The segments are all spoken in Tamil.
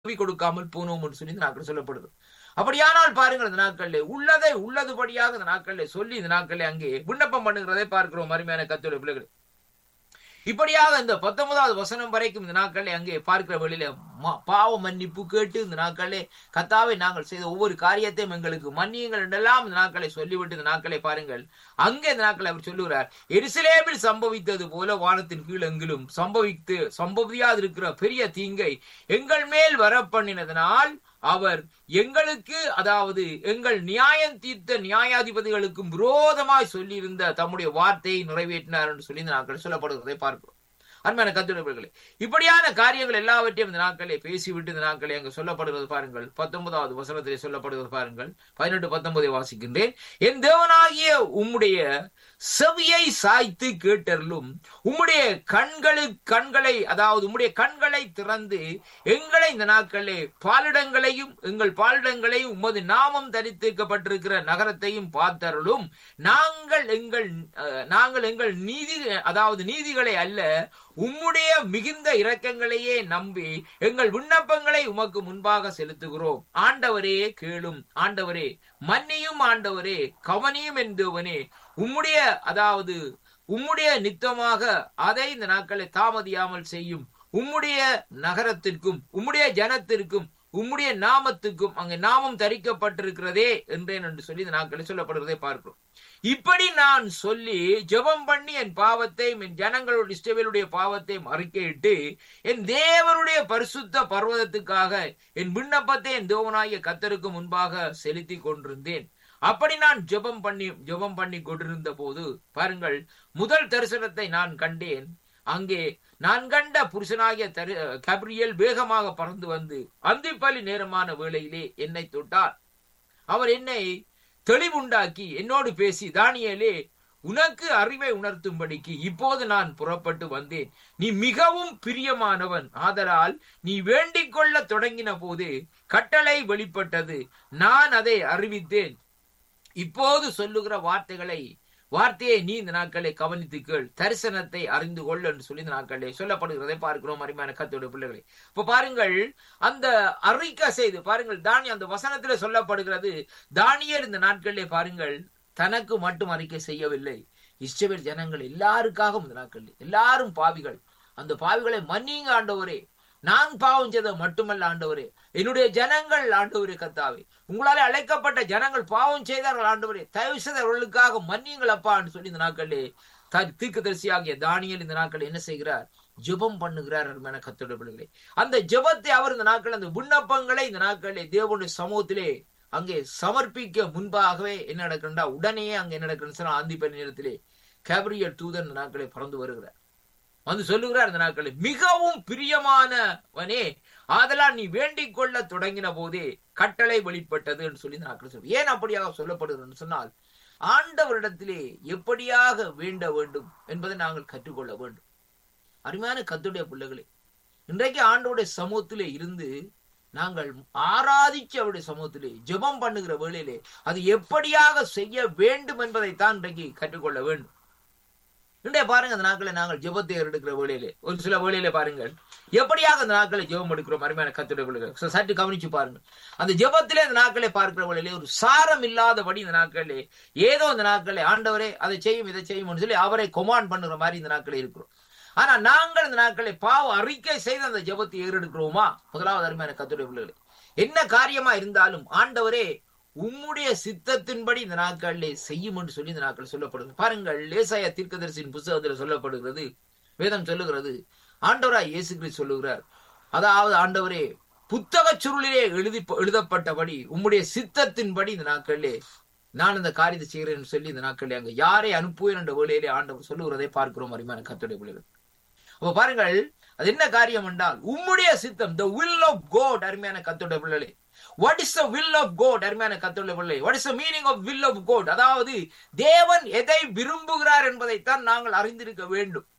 செவி கொடுக்காமல் போனோம் என்று சொல்லி இந்த நாட்கள் சொல்லப்படுது அப்படியானால் பாருங்கள் இந்த நாட்களிலே உள்ளதை உள்ளதுபடியாக இந்த நாட்களிலே சொல்லி இந்த நாட்களிலே அங்கே விண்ணப்பம் பண்ணுகிறதை பார்க்கிறோம் அருமையான கத்தோட பிள்ளைகள் இப்படியாக இந்த பத்தொன்பதாவது வசனம் வரைக்கும் இந்த நாட்களிலே அங்கே பார்க்கிற வழியில ம- பாவ மன்னிப்பு கேட்டு இந்த நாட்களிலே கத்தாவை நாங்கள் செய்த ஒவ்வொரு காரியத்தையும் எங்களுக்கு மன்னியுங்கள் என்றெல்லாம் இந்த நாட்களை சொல்லிவிட்டு இந்த நாட்களை பாருங்கள் அங்கே இந்த நாட்களை அவர் சொல்லுகிறார் எருசலேமில் சம்பவித்தது போல வானத்தின் கீழ் எங்கிலும் சம்பவித்து சம்பவியாதிருக்கிற பெரிய தீங்கை எங்கள் மேல் வரப்பண்ணினதனால் அவர் எங்களுக்கு அதாவது எங்கள் நியாயம் தீர்த்த நியாயாதிபதிகளுக்கும் விரோதமாய் சொல்லியிருந்த தம்முடைய வார்த்தையை நிறைவேற்றினார் என்று சொல்லி இந்த நாட்கள் சொல்லப்படுகிறதை பார்க்கிறோம் அருமையான கத்துடையவர்களே இப்படியான காரியங்கள் எல்லாவற்றையும் இந்த நாட்களே பேசிவிட்டு இந்த நாட்களே அங்கு சொல்லப்படுகிறது பாருங்கள் பத்தொன்பதாவது வசனத்திலே சொல்லப்படுகிறது பாருங்கள் பதினெட்டு பத்தொன்பதை வாசிக்கின்றேன் என் தேவனாகிய உம்முடைய செவியை சாய்த்து கேட்டருளும் உம்முடைய கண்களு கண்களை அதாவது உம்முடைய கண்களை திறந்து எங்களை இந்த நாட்களே பாலிடங்களையும் எங்கள் பாலிடங்களையும் உமது நாமம் தரித்திருக்கப்பட்டிருக்கிற நகரத்தையும் பார்த்தருளும் நாங்கள் எங்கள் அஹ், நாங்கள் எங்கள் நீதி அதாவது நீதிகளை அல்ல உம்முடைய மிகுந்த இரக்கங்களையே நம்பி எங்கள் விண்ணப்பங்களை உமக்கு முன்பாக செலுத்துகிறோம் ஆண்டவரே கேளும் ஆண்டவரே மன்னியும் ஆண்டவரே கவனியும் என்பவனே உம்முடைய அதாவது உம்முடைய நித்தமாக அதை இந்த நாட்களை தாமதியாமல் செய்யும் உம்முடைய நகரத்திற்கும் உம்முடைய ஜனத்திற்கும் உம்முடைய நாமத்துக்கும் அங்கே நாமம் தரிக்கப்பட்டிருக்கிறதே என்றேன் என்று சொல்லி இந்த நாட்களில் சொல்லப்படுவதை பார்க்கிறோம் இப்படி நான் சொல்லி ஜெபம் பண்ணி என் பாவத்தையும் என் ஜனங்களுடைய இஷ்டவேலுடைய பாவத்தையும் அறிக்கையிட்டு என் தேவனுடைய பரிசுத்த பர்வதத்துக்காக என் விண்ணப்பத்தை என் தேவனாகிய கத்தருக்கு முன்பாக செலுத்தி கொண்டிருந்தேன் அப்படி நான் ஜெபம் பண்ணி ஜெபம் பண்ணி கொண்டிருந்த போது பாருங்கள் முதல் தரிசனத்தை நான் கண்டேன் அங்கே நான் கண்ட புருஷனாகிய தரி- கபிரியேல் வேகமாக பறந்து வந்து அந்திப்பலி நேரமான வேளையிலே என்னை தொட்டார் அவர் என்னை தெளிவுண்டாக்கி என்னோடு பேசி தானியேலே உனக்கு அறிவை உணர்த்தும்படிக்கு இப்போது நான் புறப்பட்டு வந்தேன் நீ மிகவும் பிரியமானவன் ஆதலால் நீ வேண்டிக் கொள்ள தொடங்கின போது கட்டளை வெளிப்பட்டது நான் அதை அறிவித்தேன் இப்போது சொல்லுகிற வார்த்தைகளை வார்த்தையை நீ இந்த நாட்களை கவனித்து கேள் தரிசனத்தை அறிந்து கொள் என்று சொல்லி இந்த நாட்களே சொல்லப்படுகிறதை பார்க்கிறோம் அருமையான கத்தோட பிள்ளைகளை இப்ப பாருங்கள் அந்த அறிக்கை செய்து பாருங்கள் தானி அந்த வசனத்துல சொல்லப்படுகிறது தானியர் இந்த நாட்களிலே பாருங்கள் தனக்கு மட்டும் அறிக்கை செய்யவில்லை இஸ்ரவேல் ஜனங்கள் எல்லாருக்காகவும் இந்த நாட்களில் எல்லாரும் பாவிகள் அந்த பாவிகளை மன்னிங்க ஆண்டவரே நான் பாவம் செய்த மட்டுமல்ல ஆண்டவரே என்னுடைய ஜனங்கள் ஆண்டவரே கத்தாவே உங்களாலே அழைக்கப்பட்ட ஜனங்கள் பாவம் செய்தார்கள் ஆண்டவரே தயவு செய்து அவர்களுக்காக மன்னியுங்கள் அப்பா என்று சொல்லி இந்த நாட்களிலே தீர்க்கதரிசியாகிய தானியல் இந்த நாட்கள் என்ன செய்கிறார் ஜெபம் பண்ணுகிறார் அருமையான கத்தோட பிள்ளைகளே அந்த ஜெபத்தை அவர் இந்த நாட்கள் அந்த விண்ணப்பங்களை இந்த நாட்களிலே தேவனுடைய சமூகத்திலே அங்கே சமர்ப்பிக்க முன்பாகவே என்ன நடக்குன்றா உடனே அங்க என்ன நடக்குன்னு ஆந்தி பெண் நேரத்திலே கேப்ரியல் தூதன் இந்த நாட்களை பறந்து வருகிறார் வந்து சொல்லுகிறார் இந்த நாட்களில் மிகவும் பிரியமானவனே ஆதலால் நீ வேண்டிக் கொள்ள தொடங்கின போதே கட்டளை வெளிப்பட்டது என்று சொல்லி இந்த நாட்கள் சொல்லு ஏன் அப்படியாக சொல்லப்படுகிறது சொன்னால் ஆண்டவரிடத்திலே எப்படியாக வேண்ட வேண்டும் என்பதை நாங்கள் கற்றுக்கொள்ள வேண்டும் அருமையான கத்துடைய பிள்ளைகளே இன்றைக்கு ஆண்டோடைய சமூகத்திலே இருந்து நாங்கள் ஆராதிச்சு அவருடைய சமூகத்திலே ஜெபம் பண்ணுகிற வேளையிலே அது எப்படியாக செய்ய வேண்டும் என்பதைத்தான் இன்றைக்கு கற்றுக்கொள்ள வேண்டும் இன்றைய பாருங்க அந்த நாட்களை நாங்கள் ஜெபத்தை எடுக்கிற வேளையிலே ஒரு சில வேளையில பாருங்கள் எப்படியாக அந்த நாட்களை ஜெபம் எடுக்கிறோம் அருமையான கத்துடைய பிள்ளைகள் ச- சற்று கவனிச்சு பாருங்க அந்த ஜெபத்திலே அந்த நாட்களை பார்க்கிற வேளையிலே ஒரு சாரம் இல்லாதபடி இந்த நாட்களிலே ஏதோ இந்த நாட்களை ஆண்டவரே அதை செய்யும் இதை செய்யும் சொல்லி அவரை கொமாண்ட் பண்ணுகிற மாதிரி இந்த நாட்களே இருக்கிறோம் ஆனா நாங்கள் இந்த நாட்களை பாவ அறிக்கை செய்து அந்த ஜெபத்தை ஏறெடுக்கிறோமா முதலாவது அருமையான கத்துடைய பிள்ளைகளே என்ன காரியமா இருந்தாலும் ஆண்டவரே உம்முடைய சித்தத்தின்படி இந்த நாட்களிலே செய்யும் என்று சொல்லி இந்த நாட்கள் சொல்லப்படுது பாருங்கள் லேசாய தீர்க்கதரிசியின் புஸ்தகத்தில் சொல்லப்படுகிறது வேதம் சொல்லுகிறது ஆண்டவராய் இயேசு கிறிஸ்து சொல்லுகிறார் அதாவது ஆண்டவரே புத்தகச் சுருளிலே எழுதி எழுதப்பட்டபடி உம்முடைய சித்தத்தின்படி இந்த நாட்களிலே நான் இந்த காரியத்தை செய்கிறேன் சொல்லி இந்த நாட்களிலே அங்க யாரை அனுப்புவேன் என்ற வேளையிலே ஆண்டவர் சொல்லுகிறதை பார்க்கிறோம் அருமையான கத்துடைய பிள்ளைகள் அப்ப பாருங்கள் அது என்ன காரியம் என்றால் உம்முடைய சித்தம் the will of god அருமையான கத்தோட பிள்ளை what is the will of god அருமையான கத்தோட பிள்ளை what is the meaning of will of god அதாவது தேவன் எதை விரும்புகிறார் என்பதைத்தான் நாங்கள் அறிந்திருக்க வேண்டும்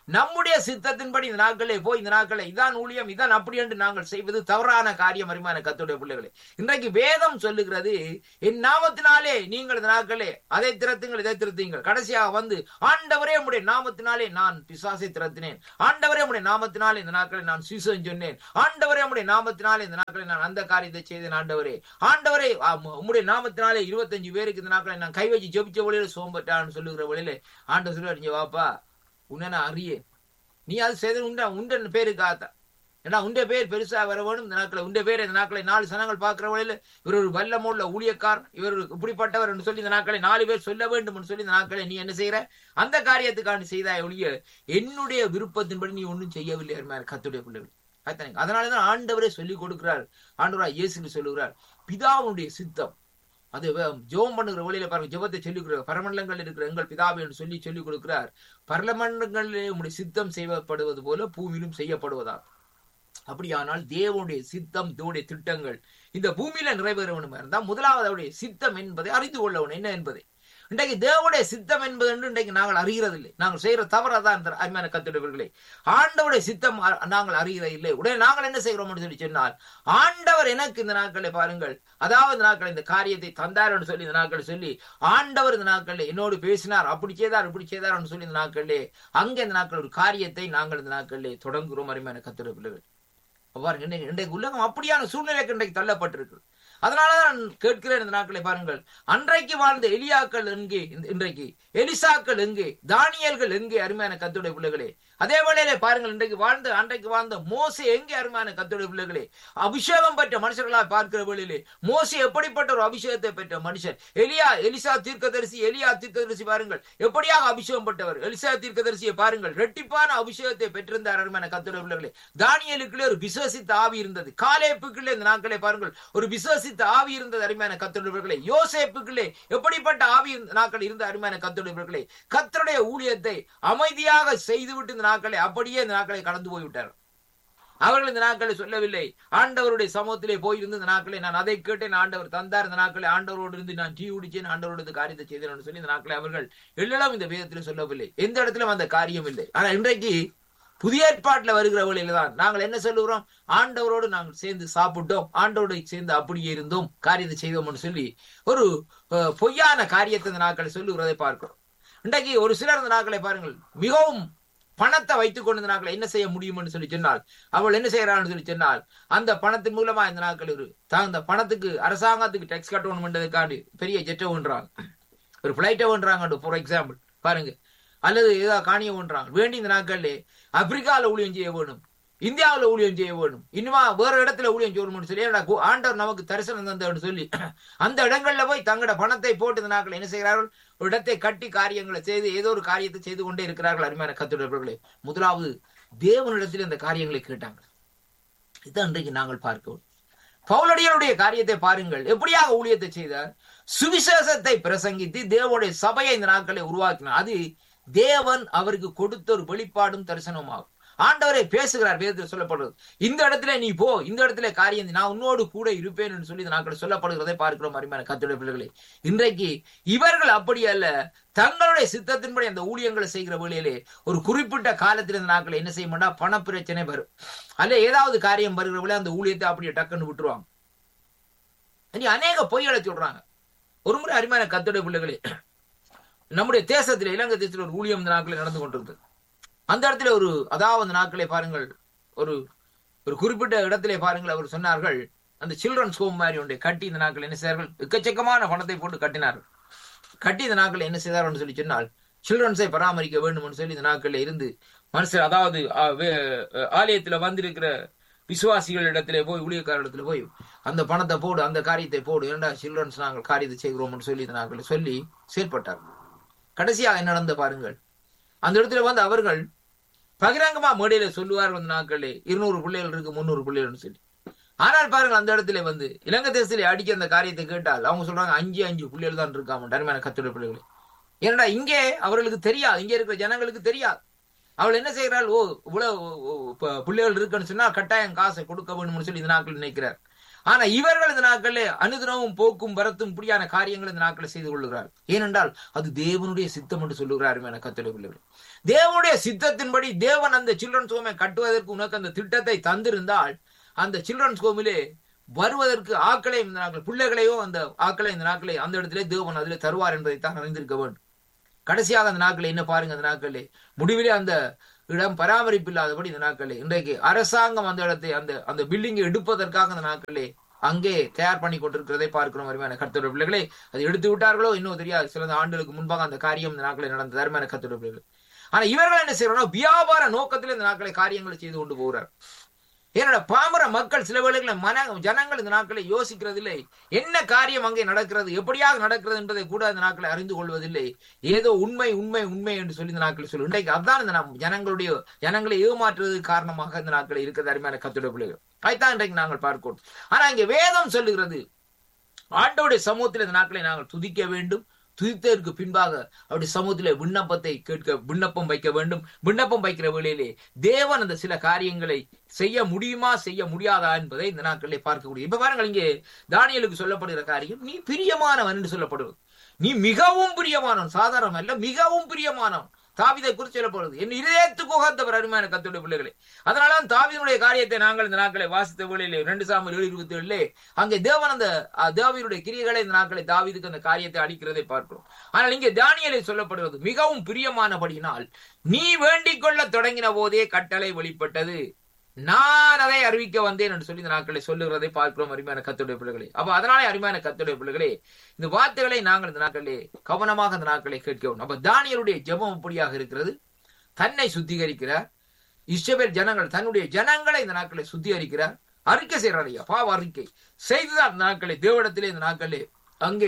நம்முடைய சித்தத்தின்படி இந்த நாட்களே போய் இந்த நாட்களை இதான் ஊழியம் இதான் அப்படி என்று நாங்கள் செய்வது தவறான காரியம் அருமையான கத்துடைய பிள்ளைகளே இன்றைக்கு வேதம் சொல்லுகிறது என் நாமத்தினாலே நீங்கள் இந்த நாட்களே அதை திறத்துங்கள் இதை திருத்தீங்கள் கடைசியாக வந்து ஆண்டவரே உடைய நாமத்தினாலே நான் பிசாசை திறத்தினேன் ஆண்டவரே உடைய நாமத்தினாலே இந்த நாட்களை நான் சுவிசம் சொன்னேன் ஆண்டவரே உடைய நாமத்தினாலே இந்த நாட்களை நான் அந்த காரியத்தை செய்தேன் ஆண்டவரே ஆண்டவரே உம்முடைய நாமத்தினாலே இருபத்தஞ்சு பேருக்கு இந்த நாட்களை நான் கை வச்சு ஜெபிச்ச வழியில சோம்பட்டான்னு சொல்லுகிற வழியில ஆண்டவர் சொல்லுவார் வாப்பா உன்னை நான் அறியேன் நீ அது செய்த உண்ட உண்டன் பேருக்காக ஏன்னா உண்ட பேர் பெருசா வர வேணும் இந்த நாட்களை உண்ட பேர் இந்த நாட்களை நாலு சனங்கள் பார்க்கிற வழியில இவர் ஒரு வல்லமுள்ள ஊழியக்கார் இவர் இப்படிப்பட்டவர் என்று சொல்லி இந்த நாட்களை நாலு பேர் சொல்ல வேண்டும் என்று சொல்லி இந்த நாட்களை நீ என்ன செய்யற அந்த காரியத்துக்காண்டி செய்தாய் ஒழிய என்னுடைய விருப்பத்தின்படி நீ ஒன்றும் செய்யவில்லை கத்துடைய பிள்ளைகள் அதனாலதான் ஆண்டவரே சொல்லிக் கொடுக்கிறார் ஆண்டவரா இயேசு சொல்லுகிறார் பிதாவுடைய சித்தம் அது ஜெபம் பண்ணுகிற வழியில பாருங்க ஜெபத்தை சொல்லிக் கொடுக்கிறார் பரமண்டலங்கள் இருக்கிற எங்கள் பிதாவை என்று சொல்லி சொல்லிக் கொடுக்கிறார் பரமண்டங்களிலே உங்களுடைய சித்தம் செய்யப்படுவது போல பூமியிலும் செய்யப்படுவதா அப்படியானால் தேவனுடைய சித்தம் தேவனுடைய திட்டங்கள் இந்த பூமியில நிறைவேற வேண்டுமா இருந்தால் முதலாவது அவருடைய சித்தம் என்பதை அறிந்து கொள்ள வேணும் என்ன என்பதை இன்றைக்கு தேவனுடைய சித்தம் என்பது என்று இன்றைக்கு நாங்கள் அறிகிறதில்லை நாங்கள் செய்யற தவறதான் அருமையான கத்துடையவர்களே ஆண்டவருடைய சித்தம் நாங்கள் அறிகிறதில்லை உடனே நாங்கள் என்ன செய்கிறோம் என்று சொல்லி சொன்னால் ஆண்டவர் எனக்கு இந்த நாட்களை பாருங்கள் அதாவது நாட்கள் இந்த காரியத்தை தந்தார் என்று சொல்லி இந்த நாட்கள் சொல்லி ஆண்டவர் இந்த நாட்களில் என்னோடு பேசினார் அப்படி செய்தார் இப்படி செய்தார் என்று சொல்லி இந்த நாட்களிலே அங்கே இந்த நாட்கள் ஒரு காரியத்தை நாங்கள் இந்த நாட்களிலே தொடங்குகிறோம் அருமையான கத்துடைய பிள்ளைகள் பாருங்க இன்றைக்கு உலகம் அப்படியான சூழ்நிலைக்கு இன்றைக்கு தள்ளப்பட்டிருக்கு அதனாலதான் நான் கேட்கிறேன் இந்த நாட்களை பாருங்கள் அன்றைக்கு வாழ்ந்த எலியாக்கள் எங்கே இன்றைக்கு எலிசாக்கள் எங்கே தானியல்கள் எங்கே அருமையான கத்துடைய பிள்ளைகளே அதே வேளையில பாருங்கள் இன்றைக்கு வாழ்ந்த அன்றைக்கு வாழ்ந்த மோசை எங்கே அருமையான கத்துடைய பிள்ளைகளே அபிஷேகம் பெற்ற மனுஷர்களாக பார்க்கிற வேளையிலே மோசி எப்படிப்பட்ட ஒரு அபிஷேகத்தை பெற்ற மனுஷன் எலியா எலிசா தீர்க்கதரிசி எலியா தீர்க்கதரிசி பாருங்கள் எப்படியாக அபிஷேகம் பெற்றவர் எலிசா தீர்க்கதரிசியை பாருங்கள் ரெட்டிப்பான அபிஷேகத்தை பெற்றிருந்தார் அருமையான கத்துடைய பிள்ளைகளே தானியலுக்குள்ளே ஒரு விசுவசித்த ஆவி இருந்தது காலேப்புக்குள்ளே இந்த நாட்களை பாருங்கள் ஒரு விசுவசித்த ஆவி இருந்தது அருமையான கத்துடையவர்களே யோசேப்புக்குள்ளே எப்படிப்பட்ட ஆவி நாட்கள் இருந்த அருமையான கத்துடையவர்களே கத்தருடைய ஊழியத்தை அமைதியாக செய்துவிட்டு இந்த நாட்களை அப்படியே இந்த நாட்களை கடந்து போய்விட்டார் அவர்கள் இந்த நாட்களை சொல்லவில்லை ஆண்டவருடைய சமூகத்திலே போயிருந்து இந்த நாட்களை நான் அதை கேட்டேன் ஆண்டவர் தந்தார் இந்த நாட்களை ஆண்டவரோடு இருந்து நான் டீ குடிச்சேன் ஆண்டவரோடு இந்த காரியத்தை செய்தேன் சொல்லி இந்த நாட்களை அவர்கள் எல்லாம் இந்த வேதத்தில் சொல்லவில்லை எந்த இடத்திலும் அந்த காரியம் இல்லை ஆனா இன்றைக்கு புதிய ஏற்பாட்டுல வருகிற வழியில தான் நாங்கள் என்ன சொல்லுகிறோம் ஆண்டவரோடு நாங்கள் சேர்ந்து சாப்பிட்டோம் ஆண்டவரோடு சேர்ந்து அப்படியே இருந்தோம் காரியத்தை செய்தோம்னு சொல்லி ஒரு பொய்யான காரியத்தை இந்த நாட்களை சொல்லுகிறதை பார்க்கிறோம் இன்றைக்கு ஒரு சிலர் இந்த நாட்களை பாருங்கள் மிகவும் பணத்தை வைத்துக் கொண்டு இந்த நாட்களை என்ன செய்ய முடியும்னு சொல்லி சொன்னால் அவள் என்ன செய்யறான்னு சொல்லி சொன்னால் அந்த பணத்தின் மூலமா இந்த நாட்கள் ஒரு அந்த பணத்துக்கு அரசாங்கத்துக்கு டேக்ஸ் கட்டணும்ன்றதுக்காண்டி பெரிய ஜெட்டை ஒன்றாங்க ஒரு பிளைட்டை ஒன்றாங்க ஃபார் எக்ஸாம்பிள் பாருங்க அல்லது ஏதாவது காணிய ஒன்றாங்க வேண்டி இந்த நாட்கள்ல ஆப்பிரிக்கால ஊழியம் செய்ய வேணும் இந்தியாவில் ஊழியம் செய்ய வேணும் இனிமா வேற இடத்துல ஊழியம் செய்யணும்னு சொல்லி ஆண்டவர் நமக்கு தரிசனம் தந்தன்னு சொல்லி அந்த இடங்கள்ல போய் தங்களோட பணத்தை போட்டு இந்த நாட்கள் என்ன செய்கிறார்கள் ஒரு இடத்தை கட்டி காரியங்களை செய்து ஏதோ ஒரு காரியத்தை செய்து கொண்டே இருக்கிறார்கள் அருமையான கத்துடர்களே முதலாவது தேவனிடத்தில் இந்த காரியங்களை கேட்டாங்க இதுதான் இன்றைக்கு நாங்கள் பார்க்கிறோம் பவுலடியனுடைய காரியத்தை பாருங்கள் எப்படியாக ஊழியத்தை செய்தார் சுவிசேஷத்தை பிரசங்கித்து தேவனுடைய சபையை இந்த நாட்களை உருவாக்கினார் அது தேவன் அவருக்கு கொடுத்த ஒரு வெளிப்பாடும் தரிசனமாகும் ஆண்டவரை பேசுகிறார் வேதத்தில் சொல்லப்படுறது இந்த இடத்துல நீ போ இந்த இடத்துல காரியம் நான் உன்னோடு கூட இருப்பேன் என்று சொல்லி நாட்கள் சொல்லப்படுகிறதை பார்க்கிறோம் அருமையான கத்துடைய பிள்ளைகளே இன்றைக்கு இவர்கள் அப்படி அல்ல தங்களுடைய சித்தத்தின்படி அந்த ஊழியங்களை செய்கிற வேளையிலே ஒரு குறிப்பிட்ட காலத்தில் இந்த நாட்களை என்ன செய்ய மாட்டா பண பிரச்சனை வரும் அல்ல ஏதாவது காரியம் வருகிற வேலை அந்த ஊழியத்தை அப்படியே டக்குன்னு விட்டுருவாங்க இனி அநேக பொய்களை சொல்றாங்க ஒரு முறை அருமையான கத்துடைய பிள்ளைகளே நம்முடைய தேசத்துல இலங்கை தேசத்தில் ஒரு ஊழியம் இந்த நாட்களில் நடந்து கொண்டிருந்தது அந்த இடத்துல ஒரு அதாவது நாட்களை பாருங்கள் ஒரு ஒரு குறிப்பிட்ட இடத்திலே பாருங்கள் அவர் சொன்னார்கள் அந்த சில்ட்ரன்ஸ் ஹோம் மாதிரி ஒன்றை கட்டி இந்த நாட்கள் என்ன செய்தார்கள் எக்கச்சக்கமான பணத்தை போட்டு கட்டினார்கள் கட்டி இந்த நாட்கள் என்ன செய்தார்கள் சொல்லி சொன்னால் சில்ட்ரன்ஸை பராமரிக்க வேண்டும் சொல்லி இந்த நாட்களில் இருந்து மனுஷர் அதாவது ஆலயத்துல வந்திருக்கிற விசுவாசிகள் இடத்துல போய் ஊழியக்கார இடத்துல போய் அந்த பணத்தை போடு அந்த காரியத்தை போடு ஏண்டா சில்ட்ரன்ஸ் நாங்கள் காரியத்தை செய்கிறோம்னு சொல்லி இந்த நாட்களை சொல்லி செயல்பட்டார்கள் கடைசியாக என்ன நடந்த பாருங்கள் அந்த இடத்துல வந்து அவர்கள் பகிரங்கமா மேடையில சொல்லுவார்கள் அந்த நாட்களே இருநூறு பிள்ளைகள் இருக்கு முன்னூறு பிள்ளைகள்னு சொல்லி ஆனால் பாருங்கள் அந்த இடத்துல வந்து இலங்கை தேசத்திலே அடிக்க அந்த காரியத்தை கேட்டால் அவங்க சொல்றாங்க அஞ்சு அஞ்சு பிள்ளைகள் தான் இருக்காம தருமையான கத்துடைய பிள்ளைகள் ஏன்னா இங்கே அவர்களுக்கு தெரியாது இங்கே இருக்கிற ஜனங்களுக்கு தெரியாது அவள் என்ன செய்கிறாள் ஓ இவ்வளவு பிள்ளைகள் இருக்குன்னு சொன்னா கட்டாயம் காசை கொடுக்க வேணும்னு சொல்லி இந்த நாட்கள் நினைக்கிறார் ஆனா இவர்கள் இந்த நாட்களில் அனுதினமும் போக்கும் வரத்தும் இப்படியான காரியங்கள் இந்த நாட்களை செய்து கொள்ளுகிறார் ஏனென்றால் அது தேவனுடைய சித்தம் என்று சொல்லுகிறார் என கத்துடைய பிள்ளைகள் தேவனுடைய சித்தத்தின்படி தேவன் அந்த சில்ட்ரன்ஸ் ஹோமை கட்டுவதற்கு உனக்கு அந்த திட்டத்தை தந்திருந்தால் அந்த சில்ட்ரன்ஸ் ஹோமிலே வருவதற்கு ஆக்களை இந்த நாட்கள் பிள்ளைகளையோ அந்த ஆக்களை இந்த நாட்களை அந்த இடத்திலே தேவன் அதிலே தருவார் என்பதை தான் அறிந்திருக்க வேண்டும் கடைசியாக அந்த நாட்களை என்ன பாருங்க அந்த நாட்களே முடிவிலே அந்த இடம் பராமரிப்பு இல்லாதபடி இந்த நாட்களே இன்றைக்கு அரசாங்கம் அந்த இடத்தை அந்த அந்த பில்டிங்கை எடுப்பதற்காக அந்த நாட்களே அங்கே தயார் பண்ணி கொண்டிருக்கிறதை பார்க்கிறோம் அருமையான கர்த்தருடைய பிள்ளைகளே அது எடுத்து விட்டார்களோ இன்னும் தெரியாது சில ஆண்டுகளுக்கு முன்பாக அந்த காரியம் இந்த நாட்களில் நடந்தது அருமையான கர்த்தருடைய பிள்ளைகள் ஆனா இவர்கள் என்ன செய்யறாங்க வியாபார நோக்கத்தில் இந்த நாட்களை காரியங்களை செய்து கொண்டு போகிறார் என்னோட பாமர மக்கள் சில வேளைகளில் மன ஜனங்கள் இந்த நாட்களை யோசிக்கிறதில்லை என்ன காரியம் அங்கே நடக்கிறது எப்படியாக நடக்கிறது என்பதை கூட இந்த நாட்களை அறிந்து கொள்வதில்லை ஏதோ உண்மை உண்மை உண்மை என்று சொல்லி இந்த நாட்களை சொல்லு இன்றைக்கு அதுதான் இந்த நம் ஜனங்களுடைய ஜனங்களை ஏமாற்றுவதற்கு காரணமாக இந்த நாட்களை இருக்கிறது அருமையான கத்துடைய பிள்ளைகள் அதைத்தான் இன்றைக்கு நாங்கள் பார்க்கிறோம் ஆனா இங்கே வேதம் சொல்லுகிறது ஆண்டோடைய சமூகத்தில் இந்த நாட்களை நாங்கள் துதிக்க வேண்டும் துதித்ததற்கு பின்பாக அவருடைய சமூகத்திலே விண்ணப்பத்தை கேட்க விண்ணப்பம் வைக்க வேண்டும் விண்ணப்பம் வைக்கிற வேளையிலே தேவன் அந்த சில காரியங்களை செய்ய முடியுமா செய்ய முடியாதா என்பதை இந்த நாட்களிலே பார்க்கக்கூடிய இப்ப பாருங்கள் இங்கே தானியலுக்கு சொல்லப்படுகிற காரியம் நீ பிரியமானவன் என்று சொல்லப்படுவது நீ மிகவும் பிரியமானவன் சாதாரணம் அல்ல மிகவும் பிரியமானவன் தாவிதை குறித்து சொல்லப்படுது என் இதயத்துக்கு உகந்தவர் அருமையான கத்துடைய பிள்ளைகளே அதனால தாவிதனுடைய காரியத்தை நாங்கள் இந்த நாட்களை வாசித்த வேளையிலே ரெண்டு சாமல் ஏழு இருபத்தி ஏழுலே அங்கே தேவன் அந்த தேவியுடைய கிரியைகளை இந்த நாட்களை தாவிதுக்கு அந்த காரியத்தை அளிக்கிறதை பார்க்கிறோம் ஆனால் இங்கே தானியலை சொல்லப்படுவது மிகவும் பிரியமானபடியினால் நீ வேண்டிக் கொள்ள தொடங்கின போதே கட்டளை வெளிப்பட்டது நான் அதை அறிவிக்க வந்தேன் என்று சொல்லி இந்த நாட்களை சொல்லுகிறதை பார்க்கிறோம் அருமையான கத்துடைய பிள்ளைகளே அப்ப அதனாலே அருமையான கத்துடைய பிள்ளைகளே இந்த வார்த்தைகளை நாங்கள் இந்த நாட்களிலே கவனமாக இந்த நாட்களை கேட்கவும் அப்ப தானியருடைய ஜெபம் அப்படியாக இருக்கிறது தன்னை சுத்திகரிக்கிறார் இஸ்ரவேல் ஜனங்கள் தன்னுடைய ஜனங்களை இந்த நாட்களை சுத்திகரிக்கிறார் அறிக்கை செய்யறார் ஐயா பாவ அறிக்கை செய்துதான் இந்த நாட்களை தேவடத்திலே இந்த நாட்களே அங்கே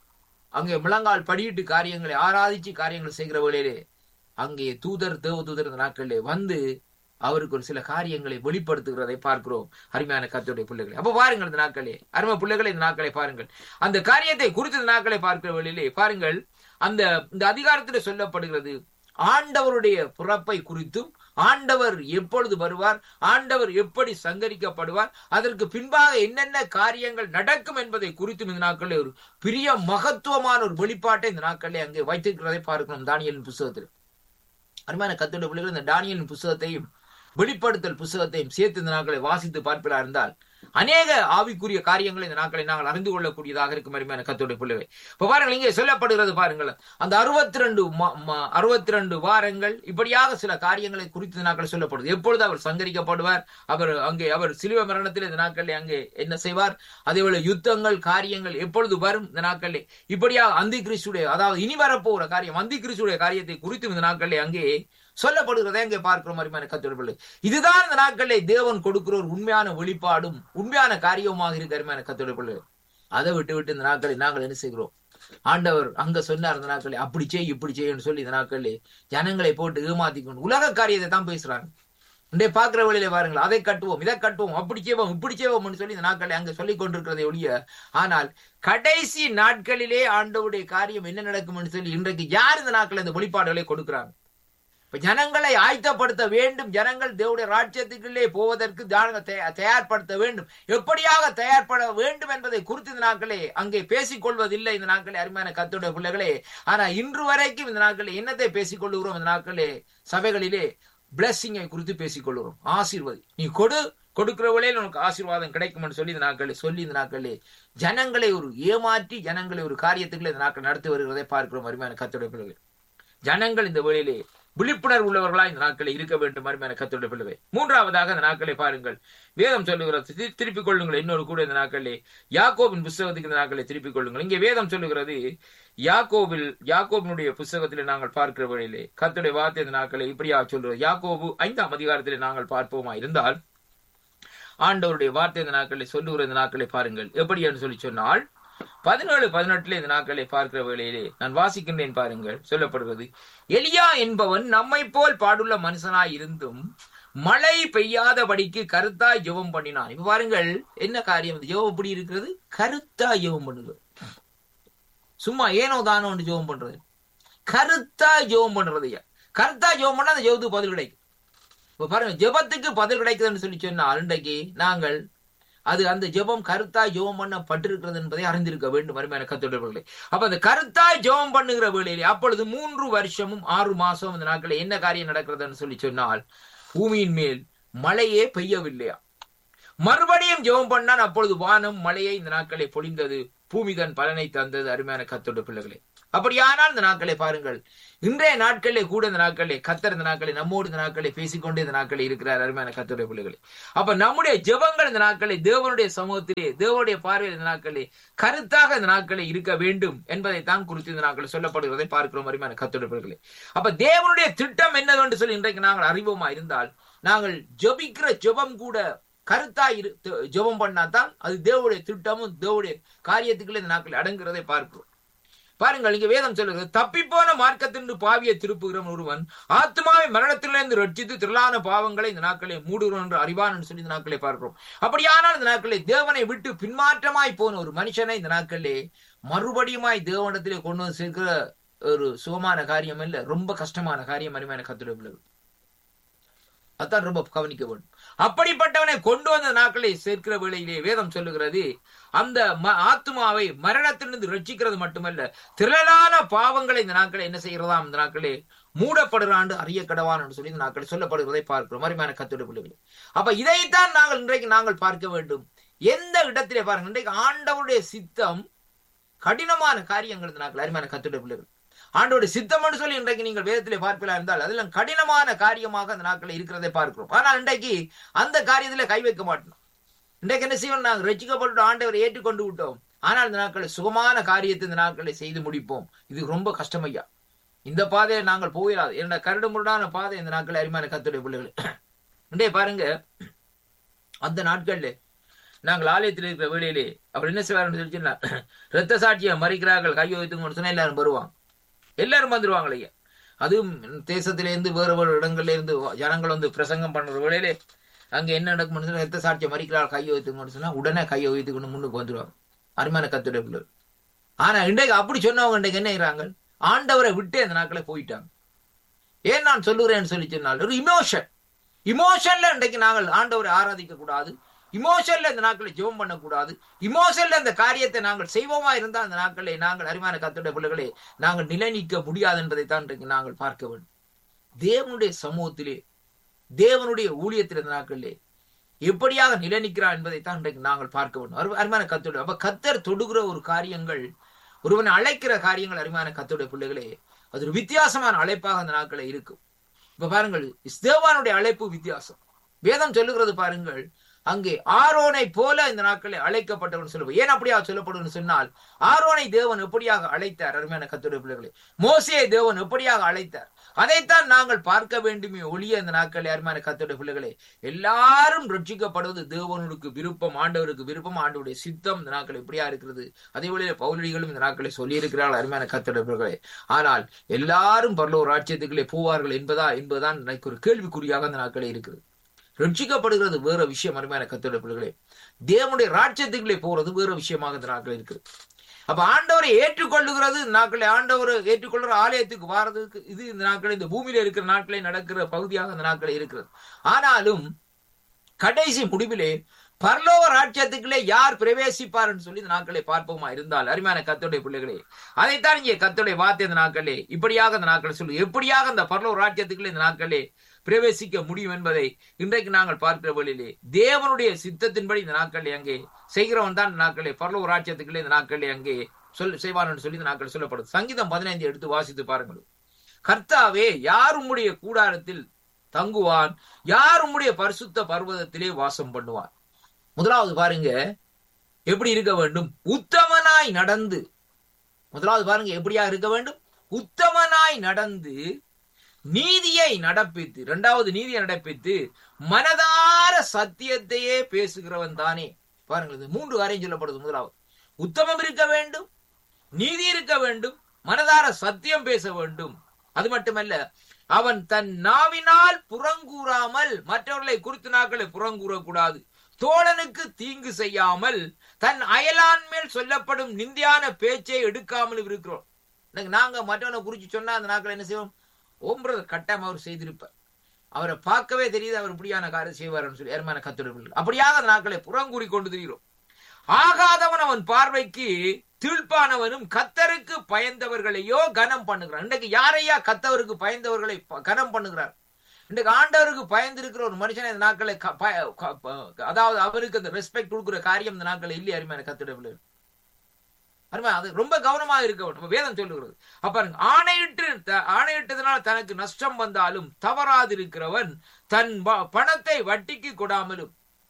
அங்கே முழங்கால் படியிட்டு காரியங்களை ஆராதிச்சு காரியங்களை செய்கிற வேளையிலே அங்கே தூதர் தேவ தூதர் இந்த நாட்களிலே வந்து அவருக்கு ஒரு சில காரியங்களை வெளிப்படுத்துகிறதை பார்க்கிறோம் அருமையான கத்துடைய பிள்ளைகளை அப்ப பாருங்கள் இந்த நாட்களே அருமை பிள்ளைகளை இந்த நாட்களை பாருங்கள் அந்த காரியத்தை குறித்த இந்த நாட்களை பார்க்கிற வழியிலே பாருங்கள் அந்த இந்த அதிகாரத்தில் சொல்லப்படுகிறது ஆண்டவருடைய பிறப்பை குறித்தும் ஆண்டவர் எப்பொழுது வருவார் ஆண்டவர் எப்படி சங்கரிக்கப்படுவார் அதற்கு பின்பாக என்னென்ன காரியங்கள் நடக்கும் என்பதை குறித்தும் இந்த நாட்களில் ஒரு பெரிய மகத்துவமான ஒரு வெளிப்பாட்டை இந்த நாட்களில் அங்கே வைத்திருக்கிறதை பார்க்கணும் தானியலின் புஸ்தகத்தில் அருமையான கத்துடைய பிள்ளைகள் இந்த தானியலின் புஸ்தகத்தையும் வெளிப்படுத்தல் புஸ்தகத்தையும் சேர்த்து இந்த நாட்களை வாசித்து பார்ப்பதா இருந்தால் அநேக ஆவிக்குரிய காரியங்களை இந்த நாட்களை நாங்கள் அறிந்து கொள்ளக்கூடியதாக இருக்கும் அருமையான கத்தோடைய பிள்ளைகளை இப்ப பாருங்கள் இங்கே சொல்லப்படுகிறது பாருங்கள் அந்த அறுபத்தி ரெண்டு அறுபத்தி ரெண்டு வாரங்கள் இப்படியாக சில காரியங்களை குறித்து இந்த நாட்கள் சொல்லப்படுது எப்பொழுது அவர் சங்கரிக்கப்படுவார் அவர் அங்கே அவர் சிலுவ மரணத்தில் இந்த நாட்களில் அங்கே என்ன செய்வார் அதே போல யுத்தங்கள் காரியங்கள் எப்பொழுது வரும் இந்த நாட்களில் இப்படியாக அந்தி கிறிஸ்துடைய அதாவது இனி வரப்போகிற காரியம் அந்தி கிறிஸ்துடைய காரியத்தை குறித்தும் இந்த நாட்களில் அங்கே சொல்லப்படுகிறதை அங்கே பார்க்கிறோம் அருமையான கத்தோடு இதுதான் இந்த நாட்களில் தேவன் கொடுக்கிற ஒரு உண்மையான வெளிப்பாடும் உண்மையான காரியமாக இருக்கு அருமையான கத்தோடு பிள்ளை அதை விட்டு விட்டு இந்த நாட்களில் நாங்கள் என்ன செய்கிறோம் ஆண்டவர் அங்க சொன்னார் இந்த நாட்களில் அப்படி செய் இப்படி செய்யன்னு சொல்லி இந்த நாட்களில் ஜனங்களை போட்டு ஏமாத்திக்கொண்டு உலக காரியத்தை தான் பேசுறாங்க இன்றைய பாக்குற வழியில பாருங்கள் அதை கட்டுவோம் இதை கட்டுவோம் அப்படி செய்வோம் இப்படி செய்வோம்னு சொல்லி இந்த நாட்களை அங்க சொல்லிக் கொண்டிருக்கிறதை ஒழிய ஆனால் கடைசி நாட்களிலே ஆண்டவுடைய காரியம் என்ன நடக்கும்னு சொல்லி இன்றைக்கு யார் இந்த நாட்கள் இந்த வெளிப்பாடுகளை கொடுக்கிறாங்க ஜனங்களை ஆயத்தப்படுத்த வேண்டும் ஜனங்கள் தேவடைய ராஜ்யத்துக்குள்ளே போவதற்கு தயார்படுத்த வேண்டும் எப்படியாக தயார்பட வேண்டும் என்பதை குறித்து இந்த நாட்களே அங்கே பேசிக் கொள்வதில்லை இந்த நாட்களே அருமையான கத்துடைய பிள்ளைகளே ஆனா இன்று வரைக்கும் இந்த நாட்களில் என்னத்தை பேசிக் கொள்ளுகிறோம் இந்த நாட்களே சபைகளிலே பிளஸ்ஸிங்கை குறித்து பேசிக் கொள்கிறோம் ஆசீர்வதி நீ கொடு கொடுக்கிற வழியில் உனக்கு ஆசீர்வாதம் கிடைக்கும் சொல்லி இந்த நாட்களில் சொல்லி இந்த நாட்களிலே ஜனங்களை ஒரு ஏமாற்றி ஜனங்களை ஒரு காரியத்துக்குள்ள இந்த நாட்கள் நடத்தி வருகிறதை பார்க்கிறோம் அருமையான கத்துடைய பிள்ளைகள் ஜனங்கள் இந்த வழியிலே விழிப்புணர்வு உள்ளவர்களா இந்த நாட்களை இருக்க வேண்டும் அருமையான கத்தோட பிள்ளை மூன்றாவதாக இந்த நாட்களை பாருங்கள் வேதம் சொல்லுகிறது திருப்பிக் கொள்ளுங்கள் இன்னொரு கூட இந்த நாட்களே யாக்கோபின் புஸ்தகத்துக்கு இந்த நாட்களை திருப்பிக் கொள்ளுங்கள் இங்கே வேதம் சொல்லுகிறது யாக்கோபில் யாக்கோபினுடைய புஸ்தகத்தில் நாங்கள் பார்க்கிற வழியிலே கத்துடைய வார்த்தை இந்த நாட்களை இப்படியா சொல்லுவோம் யாக்கோபு ஐந்தாம் அதிகாரத்தில் நாங்கள் பார்ப்போமா இருந்தால் ஆண்டவருடைய வார்த்தை இந்த நாட்களை சொல்லுகிற இந்த நாட்களை பாருங்கள் எப்படி என்று சொல்லி சொன்னால் பதினேழு பதினெட்டுல இந்த நாட்களை பார்க்கிற வேளையிலே நான் வாசிக்கின்றேன் பாருங்கள் சொல்லப்படுகிறது எலியா என்பவன் நம்மை போல் பாடுள்ள மனுஷனாய் இருந்தும் மழை பெய்யாதபடிக்கு கருத்தாய் ஜெபம் பண்ணினான் இப்ப பாருங்கள் என்ன காரியம் ஜெபம் எப்படி இருக்கிறது கருத்தாய் ஜெபம் பண்ணுது சும்மா ஏனோ தானோ ஜெபம் பண்றது கருத்தாய் ஜெபம் பண்றது கருத்தாய் ஜெபம் பண்ணா அந்த ஜெபத்துக்கு பதில் கிடைக்கும் இப்ப பாருங்க ஜெபத்துக்கு பதில் கிடைக்குதுன்னு சொல்லி சொன்னால் இன்றைக்கு நாங்கள் அது அந்த ஜெபம் கருத்தாய் ஜெபம் பண்ணப்பட்டிருக்கிறது என்பதை அறிந்திருக்க வேண்டும் அருமையான கத்தோடர்களே அப்ப அந்த கருத்தாய் ஜெபம் பண்ணுகிற வேளையிலே அப்பொழுது மூன்று வருஷமும் ஆறு மாசம் அந்த நாட்களில் என்ன காரியம் நடக்கிறதுன்னு சொல்லி சொன்னால் பூமியின் மேல் மழையே பெய்யவில்லையா மறுபடியும் ஜெபம் பண்ணான் அப்பொழுது வானம் மழையை இந்த நாட்களை பொழிந்தது பூமி தன் பலனை தந்தது அருமையான கத்தோட பிள்ளைகளே அப்படியானால் இந்த நாட்களை பாருங்கள் இன்றைய நாட்களிலே கூட இந்த நாட்களே கத்தர் இந்த நாட்களை நம்மோடு இந்த நாட்களை பேசிக்கொண்டே இந்த நாட்களை இருக்கிறார் அருமையான கத்தோட பிள்ளைகளே அப்ப நம்முடைய ஜெபங்கள் இந்த நாட்களை தேவனுடைய சமூகத்திலே தேவனுடைய பார்வையில் இந்த நாட்களே கருத்தாக இந்த நாட்களை இருக்க வேண்டும் என்பதை தான் குறித்து இந்த நாட்கள் சொல்லப்படுகிறதை பார்க்கிறோம் அருமையான கத்தோட பிள்ளைகளே அப்ப தேவனுடைய திட்டம் என்னவென்று சொல்லி இன்றைக்கு நாங்கள் அறிவோமா இருந்தால் நாங்கள் ஜெபிக்கிற ஜெபம் கூட கருத்தா இரு ஜெபம் பண்ணாதான் அது தேவனுடைய திட்டமும் தேவனுடைய காரியத்துக்குள்ள இந்த நாட்கள் அடங்குறதை பார்க்கிறோம் பாருங்கள் இங்க வேதம் சொல்லுகிறது தப்பிப்போன மார்க்கத்தின்று பாவியை திருப்புகிற ஒருவன் ஆத்மாவை மரணத்திலிருந்து ரட்சித்து திரளான பாவங்களை இந்த நாட்களை மூடுகிறோம் என்று அறிவான் என்று சொல்லி இந்த நாட்களை பார்க்கிறோம் அப்படியானால் இந்த நாட்களை தேவனை விட்டு பின்மாற்றமாய் போன ஒரு மனுஷனை இந்த நாட்களே மறுபடியுமாய் தேவனத்திலே கொண்டு வந்து சேர்க்கிற ஒரு சுகமான காரியம் இல்ல ரொம்ப கஷ்டமான காரியம் அருமையான கத்துடைய அதான் ரொம்ப கவனிக்க வேண்டும் அப்படிப்பட்டவனை கொண்டு வந்த நாட்களை சேர்க்கிற வேளையிலே வேதம் சொல்லுகிறது அந்த ஆத்மாவை மரணத்திலிருந்து ரட்சிக்கிறது மட்டுமல்ல திரளான பாவங்களை இந்த நாட்களை என்ன செய்கிறதாம் இந்த நாட்களே மூடப்படுறாண்டு அறிய கடவான் என்று சொல்லி இந்த நாட்கள் சொல்லப்படுவதை பார்க்கிறோம் அருமையான கத்தோட பிள்ளைகள் அப்ப இதைத்தான் நாங்கள் இன்றைக்கு நாங்கள் பார்க்க வேண்டும் எந்த இடத்திலே பாருங்க இன்றைக்கு ஆண்டவருடைய சித்தம் கடினமான காரியங்கள் இந்த நாட்கள் அருமையான கத்தோட பிள்ளைகள் ஆண்டோட சித்தம் என்று சொல்லி இன்றைக்கு நீங்கள் வேதத்திலே பார்ப்பீங்களா இருந்தால் அதெல்லாம் கடினமான காரியமாக அந்த நாட்களில் இருக்கிறதை பார்க்கிறோம் ஆனால் இன்றைக்கு அந்த காரியத்திலே கை வைக்க மாட்டோம் இன்றைக்கு என்ன செய்வோம் நாங்கள் ரசிக்கப்பட்டு ஆண்டவரை ஏற்றுக்கொண்டு விட்டோம் ஆனால் இந்த நாட்களை சுகமான காரியத்தை இந்த நாட்களை செய்து முடிப்போம் இது ரொம்ப கஷ்டமையா இந்த பாதையை நாங்கள் போயிடாது என்னோட கரடு முரடான பாதை இந்த நாட்கள் அருமையான கத்துடைய பிள்ளைகள் இன்றைய பாருங்க அந்த நாட்கள்ல நாங்கள் ஆலயத்தில் இருக்கிற வேலையிலே அவர் என்ன செய்வார்னு சொல்லிச்சுன்னா ரத்த சாட்சியை மறிக்கிறார்கள் கையை வைத்துங்கன்னு சொன்னா எல்லாரும் வருவாங்க எல்லாரும் வந்துருவாங்க ஐயா அதுவும் தேசத்திலேருந்து வேறு வேறு இடங்கள்ல இருந்து ஜனங்கள் வந்து பிரசங்கம் பண்ற வேளையிலே அங்க என்ன நடக்கும் ரத்த சாட்சியை மறிக்கிறாள் கையை வைத்துங்கன்னு சொன்னா உடனே கையை வைத்துக்கொண்டு முன்னுக்கு வந்துருவாங்க அருமையான கத்துடைய பிள்ளைகள் ஆனா இன்றைக்கு அப்படி சொன்னவங்க இன்றைக்கு என்ன செய்யறாங்க ஆண்டவரை விட்டு அந்த நாட்களை போயிட்டாங்க ஏன் நான் சொல்லுறேன்னு சொல்லி சொன்னால் ஒரு இமோஷன் இமோஷன்ல இன்றைக்கு நாங்கள் ஆண்டவரை ஆராதிக்க கூடாது இமோஷன்ல இந்த நாட்களை ஜெபம் பண்ணக்கூடாது இமோஷன்ல இந்த காரியத்தை நாங்கள் செய்வோமா இருந்தா அந்த நாட்களை நாங்கள் அருமையான கத்துடைய பிள்ளைகளே நாங்கள் நிலைநிற்க முடியாது என்பதை தான் இன்றைக்கு நாங்கள் பார்க்க வேண்டும் தேவனுடைய சமூகத்திலே தேவனுடைய ஊழியத்தில் இந்த நாட்களிலே எப்படியாக நிலைநிற்கிறார் என்பதை தான் இன்றைக்கு நாங்கள் பார்க்க வேண்டும் அருமையான கத்துடைய அப்ப கத்தர் தொடுகிற ஒரு காரியங்கள் ஒருவனை அழைக்கிற காரியங்கள் அருமையான கத்துடைய பிள்ளைகளே அது ஒரு வித்தியாசமான அழைப்பாக அந்த நாட்களை இருக்கும் இப்ப பாருங்கள் தேவானுடைய அழைப்பு வித்தியாசம் வேதம் சொல்லுகிறது பாருங்கள் அங்கே ஆரோனை போல இந்த நாட்களில் அழைக்கப்பட்டவன் சொல்லுவோம் ஏன் அப்படியா சொல்லப்படுன்னு சொன்னால் ஆரோனை தேவன் எப்படியாக அழைத்தார் அருமையான கத்துடைய பிள்ளைகளை மோசையை தேவன் எப்படியாக அழைத்தார் அதைத்தான் நாங்கள் பார்க்க வேண்டுமே ஒளிய இந்த நாட்களில் அருமையான கத்துடைய பிள்ளைகளே எல்லாரும் ரட்சிக்கப்படுவது தேவனுக்கு விருப்பம் ஆண்டவருக்கு விருப்பம் ஆண்டவருடைய சித்தம் இந்த நாட்கள் எப்படியா இருக்கிறது அதே வழியில பௌலடிகளும் இந்த நாட்களை சொல்லியிருக்கிறார்கள் அருமையான கத்துடைய பிள்ளைகளே ஆனால் எல்லாரும் பரலோர் ராஜ்யத்துக்களே போவார்கள் என்பதா என்பதுதான் எனக்கு ஒரு கேள்விக்குறியாக அந்த நாட்களே இருக்குது ரட்சிக்கப்படுகிறது வேற விஷயம் அருமையான கத்தோட பிள்ளைகளே தேவனுடைய ராட்சியத்துக்குள்ளே போறது வேற விஷயமாக இந்த நாட்கள் இருக்குது அப்ப ஆண்டவரை ஏற்றுக்கொள்ளுகிறது நாட்களை ஆண்டவரை ஏற்றுக்கொள்கிற ஆலயத்துக்கு வாரதுக்கு இது இந்த நாட்கள் இந்த பூமியில இருக்கிற நாட்களே நடக்கிற பகுதியாக இந்த நாட்களே இருக்கிறது ஆனாலும் கடைசி முடிவிலே பரலோக ராட்சியத்துக்குள்ளே யார் பிரவேசிப்பார் சொல்லி இந்த நாட்களை பார்ப்போமா இருந்தால் அருமையான கத்தோடைய பிள்ளைகளே அதைத்தான் இங்கே கத்தோடைய வார்த்தை இந்த நாட்களே இப்படியாக இந்த நாட்களை சொல்லு எப்படியாக இந்த பரலோக ராட்சியத்துக்குள்ளே இந்த நாட்களே பிரவேசிக்க முடியும் என்பதை இன்றைக்கு நாங்கள் பார்க்கிற வழியிலே தேவனுடைய சித்தத்தின்படி இந்த நாட்களை அங்கே செய்கிறவன் தான் இந்த நாட்களே பரலோக ராட்சியத்துக்குள்ளே இந்த நாட்களே அங்கே சொல் செய்வான் என்று சொல்லி இந்த நாட்கள் சொல்லப்படுது சங்கீதம் பதினைந்து எடுத்து வாசித்து பாருங்கள் கர்த்தாவே யார் உம்முடைய கூடாரத்தில் தங்குவான் யார் உம்முடைய பரிசுத்த பர்வதத்திலே வாசம் பண்ணுவான் முதலாவது பாருங்க எப்படி இருக்க வேண்டும் உத்தமனாய் நடந்து முதலாவது பாருங்க எப்படியா இருக்க வேண்டும் உத்தமனாய் நடந்து நீதியை நடப்பித்து இரண்டாவது நீதியை நடப்பித்து மனதார சத்தியத்தையே பேசுகிறவன் தானே பாருங்கள் இது மூன்று காரியம் சொல்லப்படுது முதலாவது உத்தமம் இருக்க வேண்டும் நீதி இருக்க வேண்டும் மனதார சத்தியம் பேச வேண்டும் அது மட்டுமல்ல அவன் தன் நாவினால் புறங்கூறாமல் மற்றவர்களை குறித்து நாட்களை புறங்கூறக்கூடாது தோழனுக்கு தீங்கு செய்யாமல் தன் அயலான் மேல் சொல்லப்படும் நிந்தியான பேச்சை எடுக்காமல் இருக்கிறோம் நாங்க மற்றவனை குறிச்சு சொன்னா அந்த நாட்கள் என்ன செய்வோம் ஓம் பிரதர் கட்டாயம் அவர் செய்திருப்பார் அவரை பார்க்கவே தெரியுது அவர் இப்படியான காரியம் செய்வார்னு சொல்லி அருமையான கத்துடைய அப்படியாக அந்த நாட்களை புறங்கூறி கொண்டு திரிகிறோம் ஆகாதவன் அவன் பார்வைக்கு தீழ்ப்பானவனும் கத்தருக்கு பயந்தவர்களையோ கனம் பண்ணுகிறான் இன்றைக்கு யாரையா கத்தவருக்கு பயந்தவர்களை ப- கனம் பண்ணுகிறார் இன்றைக்கு ஆண்டவருக்கு பயந்து இருக்கிற ஒரு மனுஷனை இந்த நாட்களை க- ப- க- ப- அதாவது அவருக்கு அந்த ரெஸ்பெக்ட் கொடுக்கிற காரியம் இந்த நாட்களை இல்லையே அருமையான கத்திடவில்லை அருமை அது ரொம்ப கவனமாக இருக்க வேண்டும் வேதம் சொல்லுகிறது அப்ப பாருங்க, ஆணையிட்டு த- ஆணையிட்டதனால் தனக்கு நஷ்டம் வந்தாலும் தவறாதிருக்கிறவன் தன் ப- பணத்தை வட்டிக்கு கொடாமலும்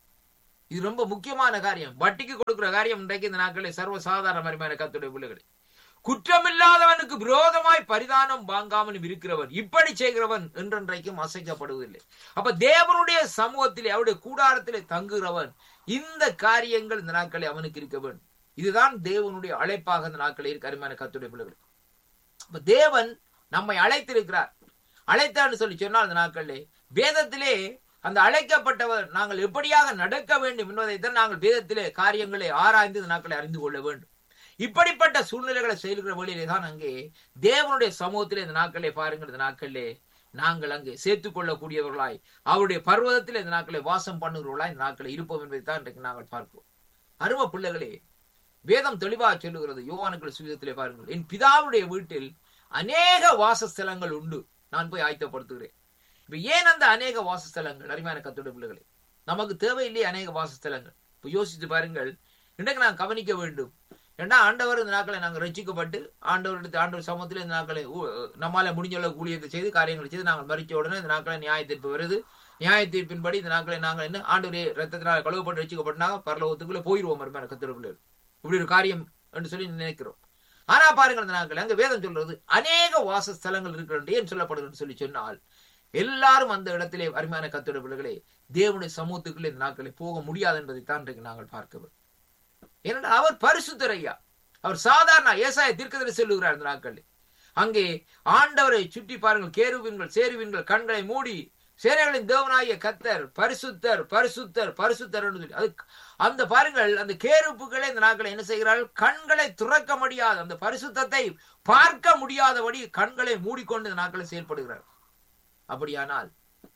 இது ரொம்ப முக்கியமான காரியம் வட்டிக்கு கொடுக்கிற காரியம் இன்றைக்கு இந்த நாட்களில் சர்வசாதாரண மருமையான கத்துடைய பிள்ளைகள் குற்றமில்லாதவனுக்கு விரோதமாய் பரிதானம் வாங்காமலும் இருக்கிறவன் இப்படி செய்கிறவன் என்றென்றைக்கும் அசைக்கப்படுவதில்லை அப்ப தேவனுடைய சமூகத்திலே அவருடைய கூடாரத்திலே தங்குகிறவன் இந்த காரியங்கள் இந்த நாட்களில் அவனுக்கு இருக்க வேண்டும் இதுதான் தேவனுடைய அழைப்பாக இந்த நாட்களில் இருக்க அருமையான கத்துடைய பிள்ளைகள் அப்ப தேவன் நம்மை அழைத்திருக்கிறார் அழைத்தான்னு சொல்லி சொன்னால் அந்த நாட்களிலே வேதத்திலே அந்த அழைக்கப்பட்டவர் நாங்கள் எப்படியாக நடக்க வேண்டும் என்பதைத்தான் நாங்கள் வேதத்திலே காரியங்களை ஆராய்ந்து இந்த நாட்களை அறிந்து கொள்ள வேண்டும் இப்படிப்பட்ட சூழ்நிலைகளை செயல்கிற வழியிலே தான் அங்கே தேவனுடைய சமூகத்திலே இந்த நாட்களை பாருங்கள் இந்த நாட்களிலே நாங்கள் அங்கே சேர்த்துக் கொள்ளக்கூடியவர்களாய் அவருடைய பர்வதத்திலே இந்த நாட்களை வாசம் பண்ணுகிறவர்களாய் இந்த நாட்களை இருப்போம் என்பதை தான் இன்றைக்கு நாங்கள் பார்க்கிறோம் அரும பிள்ளைகளே வேதம் தெளிவாக சொல்லுகிறது யோவானுக்கள் சுவிதத்திலே பாருங்கள் என் பிதாவுடைய வீட்டில் அநேக வாசஸ்தலங்கள் உண்டு நான் போய் ஆயத்தப்படுத்துகிறேன் இப்ப ஏன் அந்த அநேக வாசஸ்தலங்கள் அருமையான கத்துடைய பிள்ளைகளே நமக்கு தேவையில்லையே அநேக வாசஸ்தலங்கள் இப்ப யோசித்து பாருங்கள் இன்றைக்கு நான் கவனிக்க வேண்டும் ஏன்னா ஆண்டவர் இந்த நாட்களை நாங்கள் ரசிக்கப்பட்டு ஆண்டவர் எடுத்து ஆண்டவர் சமூகத்தில் இந்த நாட்களை ஊ- நம்மால முடிஞ்ச அளவு ஊழியத்தை செய்து காரியங்களை செய்து நாங்கள் மறிச்ச உடனே இந்த நாட்களை நியாய தீர்ப்பு வருது நியாய தீர்ப்பின்படி இந்த நாட்களை நாங்கள் என்ன ஆண்டவரே ரத்தத்தினால் கழுவப்பட்டு ரசிக்கப்பட்டாங்க பரலோகத்துக்குள்ள போயிருவோம் அருமையான கத்துடைய பிள்ளைகள் இப்படி ஒரு காரியம் என்று சொல்லி நினைக்கிறோம் ஆனா பாருங்கள் இந்த நாட்கள் அங்க வேதம் சொல்றது அநேக வாசஸ்தலங்கள் இருக்கிறது ஏன் சொல்லப்படுதுன்னு சொல்லி சொன்னால் எல்லாரும் அந்த இடத்திலே அருமையான கத்தோட பிள்ளைகளே தேவனுடைய சமூகத்துக்குள்ளே இந்த நாட்களை போக முடியாது என்பதைத்தான் இன்றைக்கு நாங்கள் பார்க்கிறோம் ஏனென்றால் அவர் பரிசுத்தர் ஐயா அவர் சாதாரண ஏசாய தீர்க்கதரி செல்லுகிறார் இந்த நாட்களில் அங்கே ஆண்டவரை சுற்றி பாருங்கள் கேருவின்கள் சேருவின்கள் கண்களை மூடி சேனைகளின் தேவனாகிய கத்தர் பரிசுத்தர் பரிசுத்தர் பரிசுத்தர் என்று சொல்லி அது அந்த பாருங்கள் அந்த கேருப்புகளே இந்த நாட்களை என்ன செய்கிறார்கள் கண்களை துறக்க முடியாது அந்த பரிசுத்தத்தை பார்க்க முடியாதபடி கண்களை மூடிக்கொண்டு இந்த நாட்களை செயல்படுகிறார் அப்படியானால்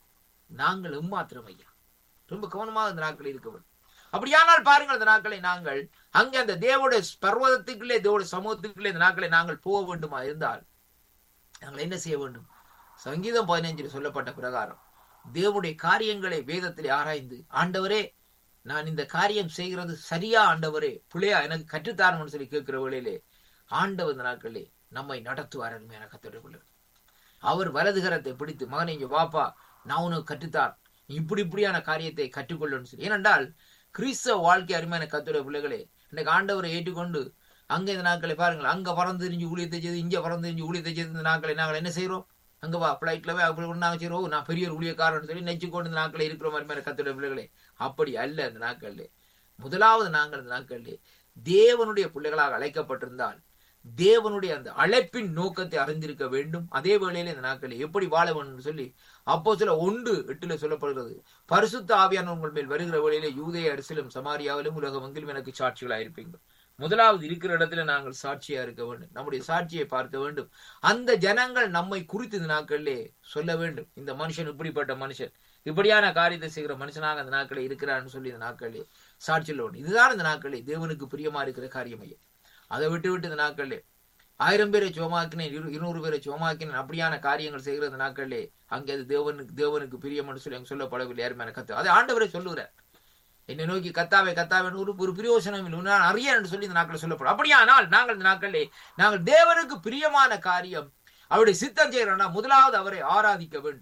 நாங்கள் எம்மாத்திரம் ஐயா ரொம்ப கவனமாக இந்த நாட்களில் இருக்க வேண்டும் அப்படியானால் பாருங்கள் இந்த நாட்களை நாங்கள் அங்கே அந்த தேவோடைய பர்வதத்துக்குள்ளே தேவோடைய சமூகத்துக்குள்ளே இந்த நாட்களை நாங்கள் போக வேண்டுமா இருந்தால் நாங்கள் என்ன செய்ய வேண்டும் சங்கீதம் பதினைஞ்சில் சொல்லப்பட்ட பிரகாரம் தேவனுடைய காரியங்களை வேதத்திலே ஆராய்ந்து ஆண்டவரே நான் இந்த காரியம் செய்கிறது சரியா ஆண்டவரே பிள்ளையா எனக்கு கற்றுத்தாரணும்னு சொல்லி கேட்கிற வேளையிலே ஆண்டவர் இந்த நாட்களிலே நம்மை நடத்துவார் அருமையான கத்தோடைய பிள்ளை அவர் வலதுகரத்தை பிடித்து மகனை இங்க வாப்பா நான் உனக்கு கற்றுத்தார் நீ இப்படி இப்படியான காரியத்தை கற்றுக்கொள்ளணும் சொல்லி ஏனென்றால் கிறிஸ்தவ வாழ்க்கை அருமையான கத்துடைய பிள்ளைகளே இன்னைக்கு ஆண்டவரை ஏற்றுக்கொண்டு அங்க இந்த நாட்களை பாருங்கள் அங்க பறந்து தெரிஞ்சு ஊழியத்தை செய்து இங்க பறந்து தெரிஞ்சு ஊழியத்தை செய்து இந்த நாட்களை நாங்கள் என்ன செய்யறோம் அங்க வா பிளைட்ல போய் அப்படி ஒண்ணு நாங்க செய்யறோம் நான் பெரிய ஒரு ஊழியக்காரன் சொல்லி நெச்சு கொண்டு இந்த நாட்களை இருக்கிற மாதிரி மாதிரி கத்துடைய பிள்ளைகளே அப்படி அல்ல இந்த நாட்களிலே முதலாவது நாங்கள் இந்த நாட்களிலே தேவனுடைய பிள்ளைகளாக அழைக்கப்பட்டிருந்தால் தேவனுடைய அந்த அழைப்பின் நோக்கத்தை அறிந்திருக்க வேண்டும் அதே வேளையில இந்த நாட்களில் எப்படி வாழ வேண்டும் சொல்லி அப்போ சில ஒன்று எட்டுல சொல்லப்படுகிறது பரிசுத்த ஆவியான உங்கள் மேல் வருகிற வேளையிலே யூதேய அரசிலும் சமாரியாவிலும் உலகம் எங்கிலும் எனக்கு சாட்சிகளாயிருப்பீங்க முதலாவது இருக்கிற இடத்துல நாங்கள் சாட்சியா இருக்க வேண்டும் நம்முடைய சாட்சியை பார்க்க வேண்டும் அந்த ஜனங்கள் நம்மை குறித்து இந்த நாட்களிலே சொல்ல வேண்டும் இந்த மனுஷன் இப்படிப்பட்ட மனுஷன் இப்படியான காரியத்தை செய்கிற மனுஷனாக அந்த நாட்களில் இருக்கிறான்னு சொல்லி இந்த நாட்களிலே சாட்சியில் வேண்டும் இதுதான் இந்த நாட்களில் தேவனுக்கு பிரியமா இருக்கிற காரியம் ஐயா அதை விட்டு விட்டு இந்த நாட்களிலே ஆயிரம் பேரை சோமாக்கினேன் இரு இருநூறு பேரை சோமாக்கினேன் அப்படியான காரியங்கள் செய்கிற இந்த நாட்களிலே அங்கே அது தேவனுக்கு தேவனுக்கு பிரியம்னு சொல்லி அங்கே சொல்லப்படவில்லை யாருமே கத்து அதை ஆண்டவரை சொல்லுகிறார் என்னை நோக்கி கத்தாவை கத்தாவை ஒரு ஒரு பிரயோசனம் இல்லை நான் அறிய என்று சொல்லி இந்த நாட்களில் சொல்லப்படும் அப்படியானால் நாங்கள் இந்த நாட்களிலே நாங்கள் தேவனுக்கு பிரியமான காரியம் அவருடைய சித்தம் செய்கிறோம்னா முதலாவது அவரை ஆராதிக்க வேண்டும்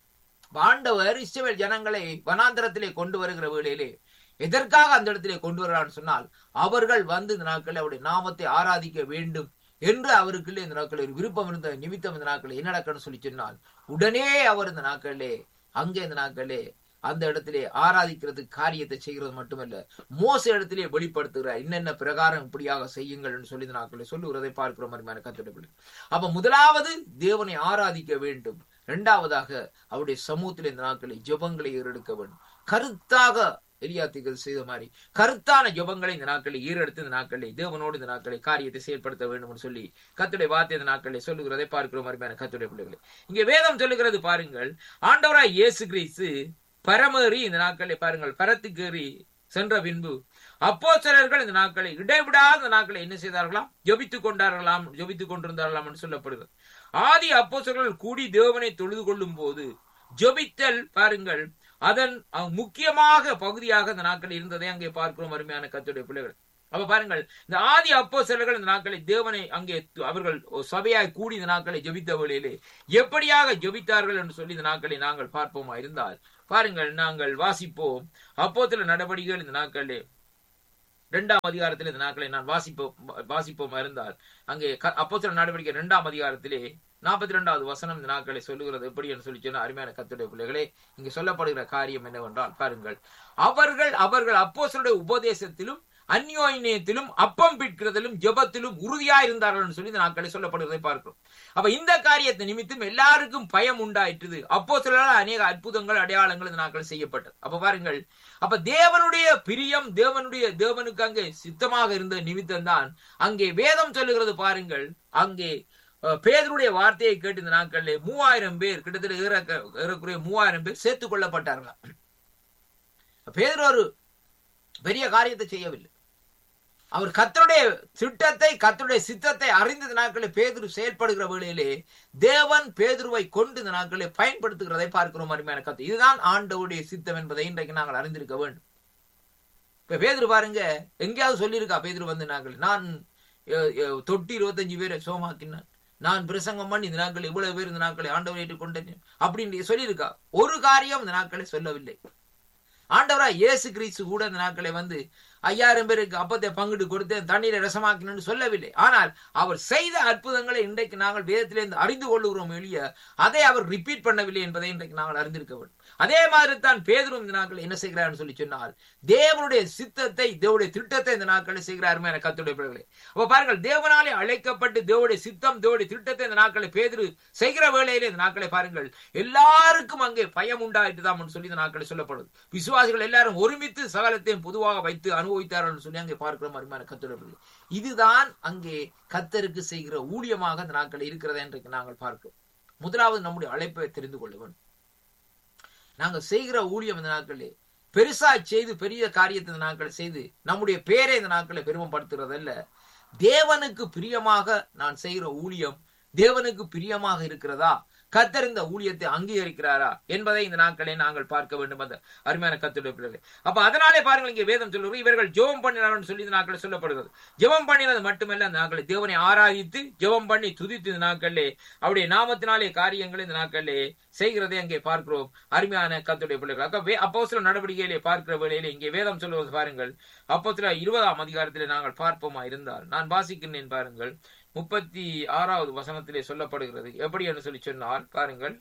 ஆண்டவர் இஸ்ரவேல் ஜனங்களை வனாந்தரத்திலே கொண்டு வருகிற வேளையிலே எதற்காக அந்த இடத்திலே கொண்டு வர்றான்னு சொன்னால் அவர்கள் வந்து இந்த நாட்களில் அவருடைய நாமத்தை ஆராதிக்க வேண்டும் என்று அவருக்குள்ளே இந்த நாட்களில் ஒரு விருப்பம் இருந்த நிமித்தம் இந்த நாட்களில் என்ன நடக்கணும்னு சொல்லி சொன்னால் உடனே அவர் இந்த நாட்களிலே அங்கே இந்த நாட்களிலே அந்த இடத்திலே ஆராதிக்கிறதுக்கு காரியத்தை செய்கிறது மட்டுமல்ல மோச இடத்திலே வெளிப்படுத்துகிறார் என்னென்ன பிரகாரம் இப்படியாக செய்யுங்கள் என்று சொல்லி இந்த நாட்களில் சொல்லுகிறதை பார்க்கிற மாதிரி கத்துடைய அப்ப முதலாவது தேவனை ஆராதிக்க வேண்டும் இரண்டாவதாக அவருடைய சமூகத்தில் இந்த நாட்களில் ஜெபங்களை ஏறெடுக்க வேண்டும் கருத்தாக எலியா தீர்க்கதரிசி செய்த மாதிரி கருத்தான ஜெபங்களை இந்த நாட்களில் ஈரெடுத்து இந்த நாட்களில் தேவனோடு இந்த நாட்களை காரியத்தை செயல்படுத்த வேண்டும் சொல்லி கத்துடைய வார்த்தை இந்த நாட்களில் சொல்லுகிறதை பார்க்கிறோம் அருமையான கத்துடைய பிள்ளைகளை இங்கே வேதம் சொல்லுகிறது பாருங்கள் ஆண்டவராய் இயேசு கிறிஸ்து பரமேறி இந்த நாட்களை பாருங்கள் பரத்துக்கேறி சென்ற பின்பு அப்போ சிலர்கள் இந்த நாட்களை இடைவிடாத இந்த நாட்களை என்ன செய்தார்களாம் ஜபித்துக் கொண்டார்களாம் ஜபித்துக் கொண்டிருந்தார்களாம் என்று சொல்லப்படுகிறது ஆதி அப்போ கூடி தேவனை தொழுது கொள்ளும் போது ஜபித்தல் பாருங்கள் அதன் முக்கியமாக பகுதியாக இந்த நாட்கள் இருந்ததை அங்கே பார்க்கிறோம் அருமையான கத்துடைய பிள்ளைகள் அப்ப பாருங்கள் இந்த ஆதி அப்போ சிலர்கள் இந்த நாட்களை தேவனை அங்கே அவர்கள் சபையாய் கூடி இந்த நாட்களை ஜபித்த வழியிலே எப்படியாக ஜபித்தார்கள் என்று சொல்லி இந்த நாட்களை நாங்கள் பார்ப்போமா இருந்தால் பாருங்கள் நாங்கள் வாசிப்போம் அப்போ சில நடவடிக்கைகள் இந்த நாட்களே இரண்டாம் அதிகாரத்தில் இந்த நாட்களை நான் வாசிப்போம் வாசிப்போம் இருந்தால் அங்கே அப்போ சில நடவடிக்கை இரண்டாம் அதிகாரத்திலே நாற்பத்தி ரெண்டாவது வசனம் இந்த நாட்களை சொல்லுகிறது எப்படி என்று சொல்லி சொன்ன அருமையான கத்துடைய பிள்ளைகளே இங்கு சொல்லப்படுகிற காரியம் என்னவென்றால் பாருங்கள் அவர்கள் அவர்கள் அப்போசருடைய உபதேசத்திலும் அந்யோன்யத்திலும் அப்பம் பிற்கிறதிலும் ஜபத்திலும் உறுதியா இருந்தார்கள் சொல்லி இந்த நாட்களை சொல்லப்படுவதை பார்க்கிறோம் அப்ப இந்த காரியத்தை நிமித்தம் எல்லாருக்கும் பயம் உண்டாயிற்று அப்போ சிலரால் அநேக அற்புதங்கள் அடையாளங்கள் இந்த நாட்கள் செய்யப்பட்டது அப்ப பாருங்கள் அப்ப தேவனுடைய பிரியம் தேவனுடைய தேவனுக்கு அங்கே சித்தமாக இருந்த நிமித்தம் தான் அங்கே வேதம் சொல்லுகிறது பாருங்கள் அங்கே பேதருடைய வார்த்தையை கேட்டு இந்த நாட்களிலே மூவாயிரம் பேர் கிட்டத்தட்ட ஏறக்குறைய மூவாயிரம் பேர் சேர்த்துக் கொள்ளப்பட்டார்களாம் பேதர் ஒரு பெரிய காரியத்தை செய்யவில்லை அவர் கத்தருடைய திட்டத்தை கத்தருடைய சித்தத்தை அறிந்த நாட்களில் பேதுரு செயல்படுகிற வேளையிலே தேவன் பேதுருவை கொண்டு இந்த நாட்களில் பயன்படுத்துகிறதை பார்க்கிறோம் அருமையான கத்து இதுதான் ஆண்டவுடைய சித்தம் என்பதை இன்றைக்கு நாங்கள் அறிந்திருக்க வேண்டும் இப்ப பேதுரு பாருங்க எங்கேயாவது சொல்லியிருக்கா பேதுரு வந்து நாங்கள் நான் தொட்டி இருபத்தஞ்சு பேரை சோமாக்கினான் நான் பிரசங்கம் பண்ணி இந்த நாட்கள் இவ்வளவு பேர் இந்த நாட்களை ஆண்டவரை ஏற்றுக்கொண்டேன் அப்படின்னு சொல்லியிருக்கா ஒரு காரியம் இந்த நாட்களை சொல்லவில்லை ஆண்டவரா இயேசு கிறிஸ்து கூட இந்த நாட்களை வந்து ஐயாயிரம் பேருக்கு அப்பத்தை பங்கிட்டு கொடுத்தேன் தண்ணீரை ரசமாக்கினு சொல்லவில்லை ஆனால் அவர் செய்த அற்புதங்களை இன்றைக்கு நாங்கள் வேதத்திலிருந்து அறிந்து கொள்ளுகிறோம் எளிய அதை அவர் ரிப்பீட் பண்ணவில்லை என்பதை இன்றைக்கு நாங்கள் அறிந்திருக்க வேண்டும் அதே மாதிரி தான் பேதரும் இந்த நாட்கள் என்ன செய்கிறார் சொல்லி சொன்னால் தேவனுடைய சித்தத்தை தேவனுடைய திட்டத்தை இந்த நாட்களில் செய்கிறாருமே என கத்துடைய பிள்ளைகளே அப்ப பாருங்கள் தேவனாலே அழைக்கப்பட்டு தேவனுடைய சித்தம் தேவனுடைய திட்டத்தை இந்த நாட்களை பேதரு செய்கிற வேளையிலே இந்த நாட்களை பாருங்கள் எல்லாருக்கும் அங்கே பயம் உண்டாயிட்டு தான் சொல்லி இந்த நாட்களை சொல்லப்படுது விசுவாசிகள் எல்லாரும் ஒருமித்து சகலத்தையும் பொதுவாக வைத்து அனுபவித்தார்கள் சொல்லி அங்கே பார்க்கிற மாதிரியான கத்துடைய இதுதான் அங்கே கத்தருக்கு செய்கிற ஊழியமாக இந்த நாட்கள் இருக்கிறதா இன்றைக்கு நாங்கள் பார்க்கிறோம் முதலாவது நம்முடைய அழைப்பை தெரிந்து கொள்ள வேண்டும் நாங்கள் செய்கிற ஊழியம் இந்த நாட்களிலே பெருசா செய்து பெரிய காரியத்தை இந்த நாட்களை செய்து நம்முடைய பேரை இந்த நாட்களை பெருமைப்படுத்துறதல்ல தேவனுக்கு பிரியமாக நான் செய்கிற ஊழியம் தேவனுக்கு பிரியமாக இருக்கிறதா கத்தர் இந்த ஊழியத்தை அங்கீகரிக்கிறாரா என்பதை இந்த நாட்களை நாங்கள் பார்க்க வேண்டும் அந்த அருமையான கத்துடைய பிள்ளைகள் அப்ப அதனாலே பாருங்கள் இங்கே வேதம் சொல்லுவது இவர்கள் ஜெபம் பண்ணினார்கள் சொல்லி இந்த நாட்கள் சொல்லப்படுகிறது ஜெபம் பண்ணினது மட்டுமல்ல அந்த நாட்களை தேவனை ஆராதித்து ஜெபம் பண்ணி துதித்து இந்த நாட்களிலே அவருடைய நாமத்தினாலே காரியங்களை இந்த நாட்களிலே செய்கிறதை அங்கே பார்க்கிறோம் அருமையான கத்துடைய பிள்ளைகள் அக்க அப்போ சில நடவடிக்கையிலே பார்க்கிற வேளையிலே இங்கே வேதம் சொல்லுவது பாருங்கள் அப்போ சில இருபதாம் அதிகாரத்திலே நாங்கள் பார்ப்போமா இருந்தால் நான் வாசிக்கின்றேன் பாருங்கள் முப்பத்தி ஆறாவது வசனத்திலே சொல்லப்படுகிறது எப்படி என்று சொல்லி சொன்னால் பாருங்கள்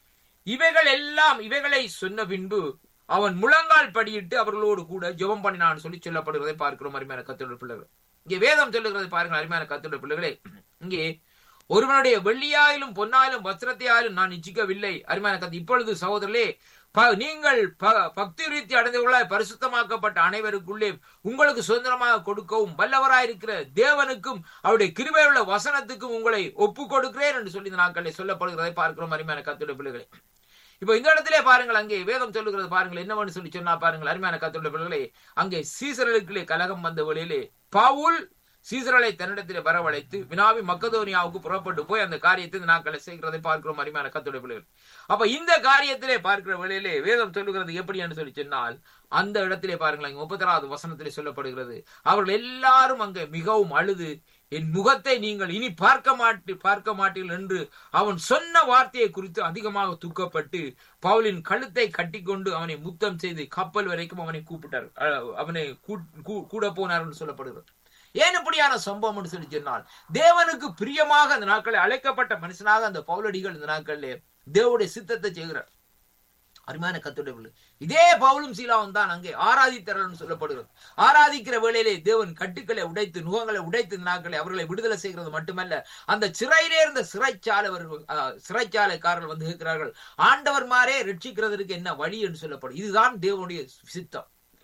இவைகள் எல்லாம் இவைகளை சொன்ன பின்பு அவன் முழங்கால் படியிட்டு அவர்களோடு கூட ஜெபம் பண்ணினான் சொல்லி சொல்லப்படுகிறதை பார்க்கிறோம் அருமையான கத்தோட பிள்ளைகள் இங்கே வேதம் சொல்லுகிறது பாருங்கள் அருமையான கத்தோட பிள்ளைகளே இங்கே ஒருவனுடைய வெள்ளியாயிலும் பொன்னாயிலும் வஸ்திரத்தையாலும் நான் இச்சிக்கவில்லை அருமையான கத்து இப்பொழுது சகோதரர்களே நீங்கள் பக்தி ரீதி அடைந்தவர்களாய் பரிசுத்தமாக்கப்பட்ட அனைவருக்குள்ளே உங்களுக்கு சுதந்திரமாக கொடுக்கவும் வல்லவராயிருக்கிற தேவனுக்கும் அவருடைய கிருபையுள்ள வசனத்துக்கும் உங்களை ஒப்பு கொடுக்கிறேன் என்று சொல்லி இந்த நாட்களில் சொல்லப்படுகிறதை பார்க்கிறோம் அருமையான கத்துடைய பிள்ளைகளை இப்ப இந்த இடத்திலே பாருங்கள் அங்கே வேதம் சொல்லுகிறது பாருங்கள் என்னவென்று சொல்லி சொன்னா பாருங்கள் அருமையான கத்துடைய பிள்ளைகளே அங்கே சீசர்களுக்குள்ளே கலகம் வந்த வழியிலே பவுல் சீசரலை தன்னிடத்திலே வரவழைத்து வினாவி மக்கதோனியாவுக்கு புறப்பட்டு போய் அந்த காரியத்தை இந்த நாட்களை செய்கிறதை பார்க்கிறோம் அருமையான கத்துடைய பிள்ளைகள் அப்ப இந்த காரியத்திலே பார்க்கிற வேளையிலே வேதம் சொல்லுகிறது எப்படி என்று சொல்லி சொன்னால் அந்த இடத்திலே பாருங்களேன் முப்பத்தராவது வசனத்திலே சொல்லப்படுகிறது அவர்கள் எல்லாரும் அங்கே மிகவும் அழுது என் முகத்தை நீங்கள் இனி பார்க்க மாட்டி பார்க்க மாட்டீர்கள் என்று அவன் சொன்ன வார்த்தையை குறித்து அதிகமாக துக்கப்பட்டு பவுலின் கழுத்தை கட்டிக்கொண்டு அவனை முத்தம் செய்து கப்பல் வரைக்கும் அவனை கூப்பிட்டார் அவனை கூட போனார் என்று சொல்லப்படுகிறது ஏன் இப்படியான சம்பவம் என்று சொல்லி சொன்னால் தேவனுக்கு பிரியமாக அந்த நாட்களில் அழைக்கப்பட்ட மனுஷனாக அந்த பவுலடிகள் இந்த நாட்களிலே தேவனுடைய சித்தத்தை செய்கிறார் அருமையான கத்துடைய இதே பவுலும் சீலாவும் தான் அங்கே ஆராதித்தரன் சொல்லப்படுகிறது ஆராதிக்கிற வேளையிலே தேவன் கட்டுக்களை உடைத்து நுகங்களை உடைத்து இந்த நாட்களை அவர்களை விடுதலை செய்கிறது மட்டுமல்ல அந்த சிறையிலே இருந்த சிறைச்சாலைவர்கள் சிறைச்சாலைக்காரர்கள் வந்து இருக்கிறார்கள் ஆண்டவர் மாரே ரட்சிக்கிறதற்கு என்ன வழி என்று சொல்லப்படும் இதுதான் தேவனுடைய சித்தம்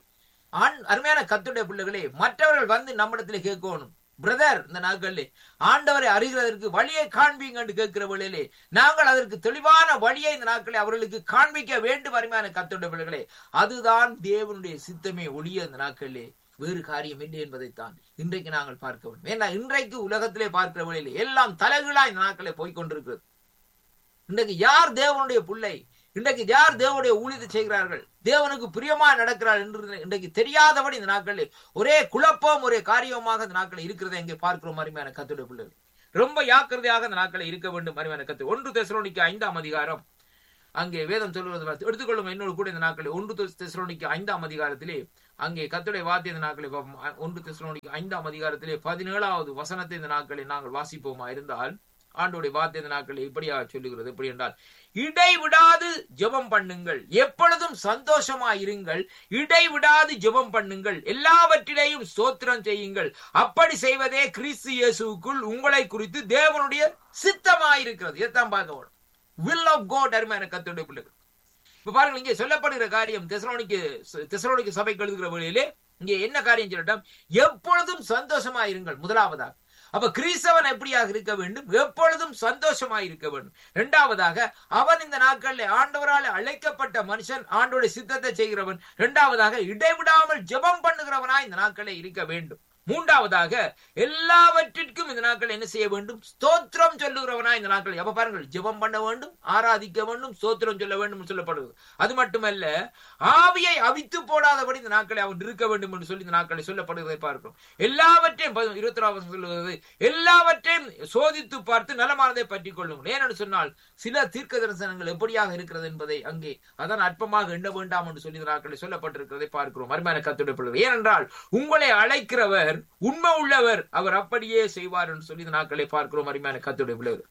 ஆண் அருமையான கத்துடைய பிள்ளைகளே மற்றவர்கள் வந்து நம்மிடத்துல கேட்கணும் பிரதர் இந்த நாட்களிலே ஆண்டவரை அறிகிறதற்கு வழியை காண்பீங்க என்று கேட்கிற வேளையிலே நாங்கள் அதற்கு தெளிவான வழியை இந்த நாட்களை அவர்களுக்கு காண்பிக்க வேண்டும் அருமையான கத்துடைய பிள்ளைகளே அதுதான் தேவனுடைய சித்தமே ஒளிய இந்த நாட்களிலே வேறு காரியம் இல்லை என்பதைத்தான் இன்றைக்கு நாங்கள் பார்க்க வேண்டும் ஏன்னா இன்றைக்கு உலகத்திலே பார்க்கிற வேளையிலே எல்லாம் தலைகீழா இந்த நாட்களே போய்கொண்டிருக்கிறது இன்றைக்கு யார் தேவனுடைய பிள்ளை இன்றைக்கு யார் தேவனுடைய ஊழியத்தை செய்கிறார்கள் தேவனுக்கு பிரியமா நடக்கிறார் என்று இன்றைக்கு தெரியாதபடி இந்த நாட்களில் ஒரே குழப்பம் ஒரே காரியமாக இந்த நாட்களில் இருக்கிறதை இங்கே பார்க்கிறோம் அருமையான கத்துடைய பிள்ளைகள் ரொம்ப ஜாக்கிரதையாக இந்த நாட்களில் இருக்க வேண்டும் அருமையான கத்து ஒன்று தெசலோனிக்கு ஐந்தாம் அதிகாரம் அங்கே வேதம் சொல்வது எடுத்துக்கொள்ளும் என்னோடு கூட இந்த நாட்களில் ஒன்று தெசலோனிக்கு ஐந்தாம் அதிகாரத்திலே அங்கே கத்துடைய வார்த்தை இந்த நாட்களில் ஒன்று தெசலோனிக்கு ஐந்தாம் அதிகாரத்திலே பதினேழாவது வசனத்தை இந்த நாட்களில் நாங்கள் வாசிப்போமா இருந்தால் ஆண்டோடைய வார்த்தை இந்த நாட்களில் இப்படியாக சொல்லுகிறது எப்படி என்றால் இடைவிடாது ஜெபம் பண்ணுங்கள் எப்பொழுதும் சந்தோஷமாயிருங்கள் இடைவிடாது ஜெபம் பண்ணுங்கள் எல்லாவற்றிலேயும் ஸ்தோத்திரம் செய்யுங்கள் அப்படி செய்வதே கிறிஸ்து இயேசுக்குள் உங்களை குறித்து தேவனுடைய சித்தமாயிருக்கிறது இதைத்தான் பார்க்க வேணும் வில் ஆஃப் கோட் அருமையான கத்துடைய பிள்ளைகள் இப்ப பாருங்க இங்கே சொல்லப்படுகிற காரியம் தெசலோனிக்கு தெசலோனிக்கு சபைக்கு எழுதுகிற வழியிலே இங்கே என்ன காரியம் சொல்லட்டும் எப்பொழுதும் சந்தோஷமா இருங்கள் முதலாவதாக அப்ப கிறிஸ்தவன் எப்படியாக இருக்க வேண்டும் எப்பொழுதும் சந்தோஷமாய் இருக்க வேண்டும் இரண்டாவதாக அவன் இந்த நாட்களில் ஆண்டவரால் அழைக்கப்பட்ட மனுஷன் ஆண்டோட சித்தத்தை செய்கிறவன் இரண்டாவதாக இடைவிடாமல் ஜெபம் பண்ணுகிறவனாய் இந்த நாட்களில் இருக்க வேண்டும் மூன்றாவதாக எல்லாவற்றிற்கும் இந்த நாட்கள் என்ன செய்ய வேண்டும் ஸ்தோத்திரம் சொல்லுகிறவனா இந்த நாட்கள் எப்ப பாருங்கள் ஜெபம் பண்ண வேண்டும் ஆராதிக்க வேண்டும் ஸ்தோத்திரம் சொல்ல வேண்டும் சொல்லப்படுது அது மட்டுமல்ல ஆவியை அவித்து போடாதபடி இந்த நாட்களை அவன் இருக்க வேண்டும் என்று சொல்லி இந்த நாட்களை சொல்லப்படுவதை பார்க்கிறோம் எல்லாவற்றையும் இருபத்தி ஆறாவது சொல்லுவது எல்லாவற்றையும் சோதித்து பார்த்து நலமானதை பற்றி கொள்ளுங்கள் ஏனென்று சொன்னால் சில தீர்க்க தரிசனங்கள் எப்படியாக இருக்கிறது என்பதை அங்கே அதான் அற்பமாக எண்ண வேண்டாம் என்று சொல்லி இந்த நாட்களை சொல்லப்பட்டிருக்கிறதை பார்க்கிறோம் அருமையான கத்துடைய ஏனென்றால் உங்களை அழைக்கிறவர் உண்மை உள்ளவர் அவர் அப்படியே செய்வார் என்று சொல்லி இந்த நாட்களை பார்க்கிறோம் அருமையான கத்துடைய பிள்ளைகள்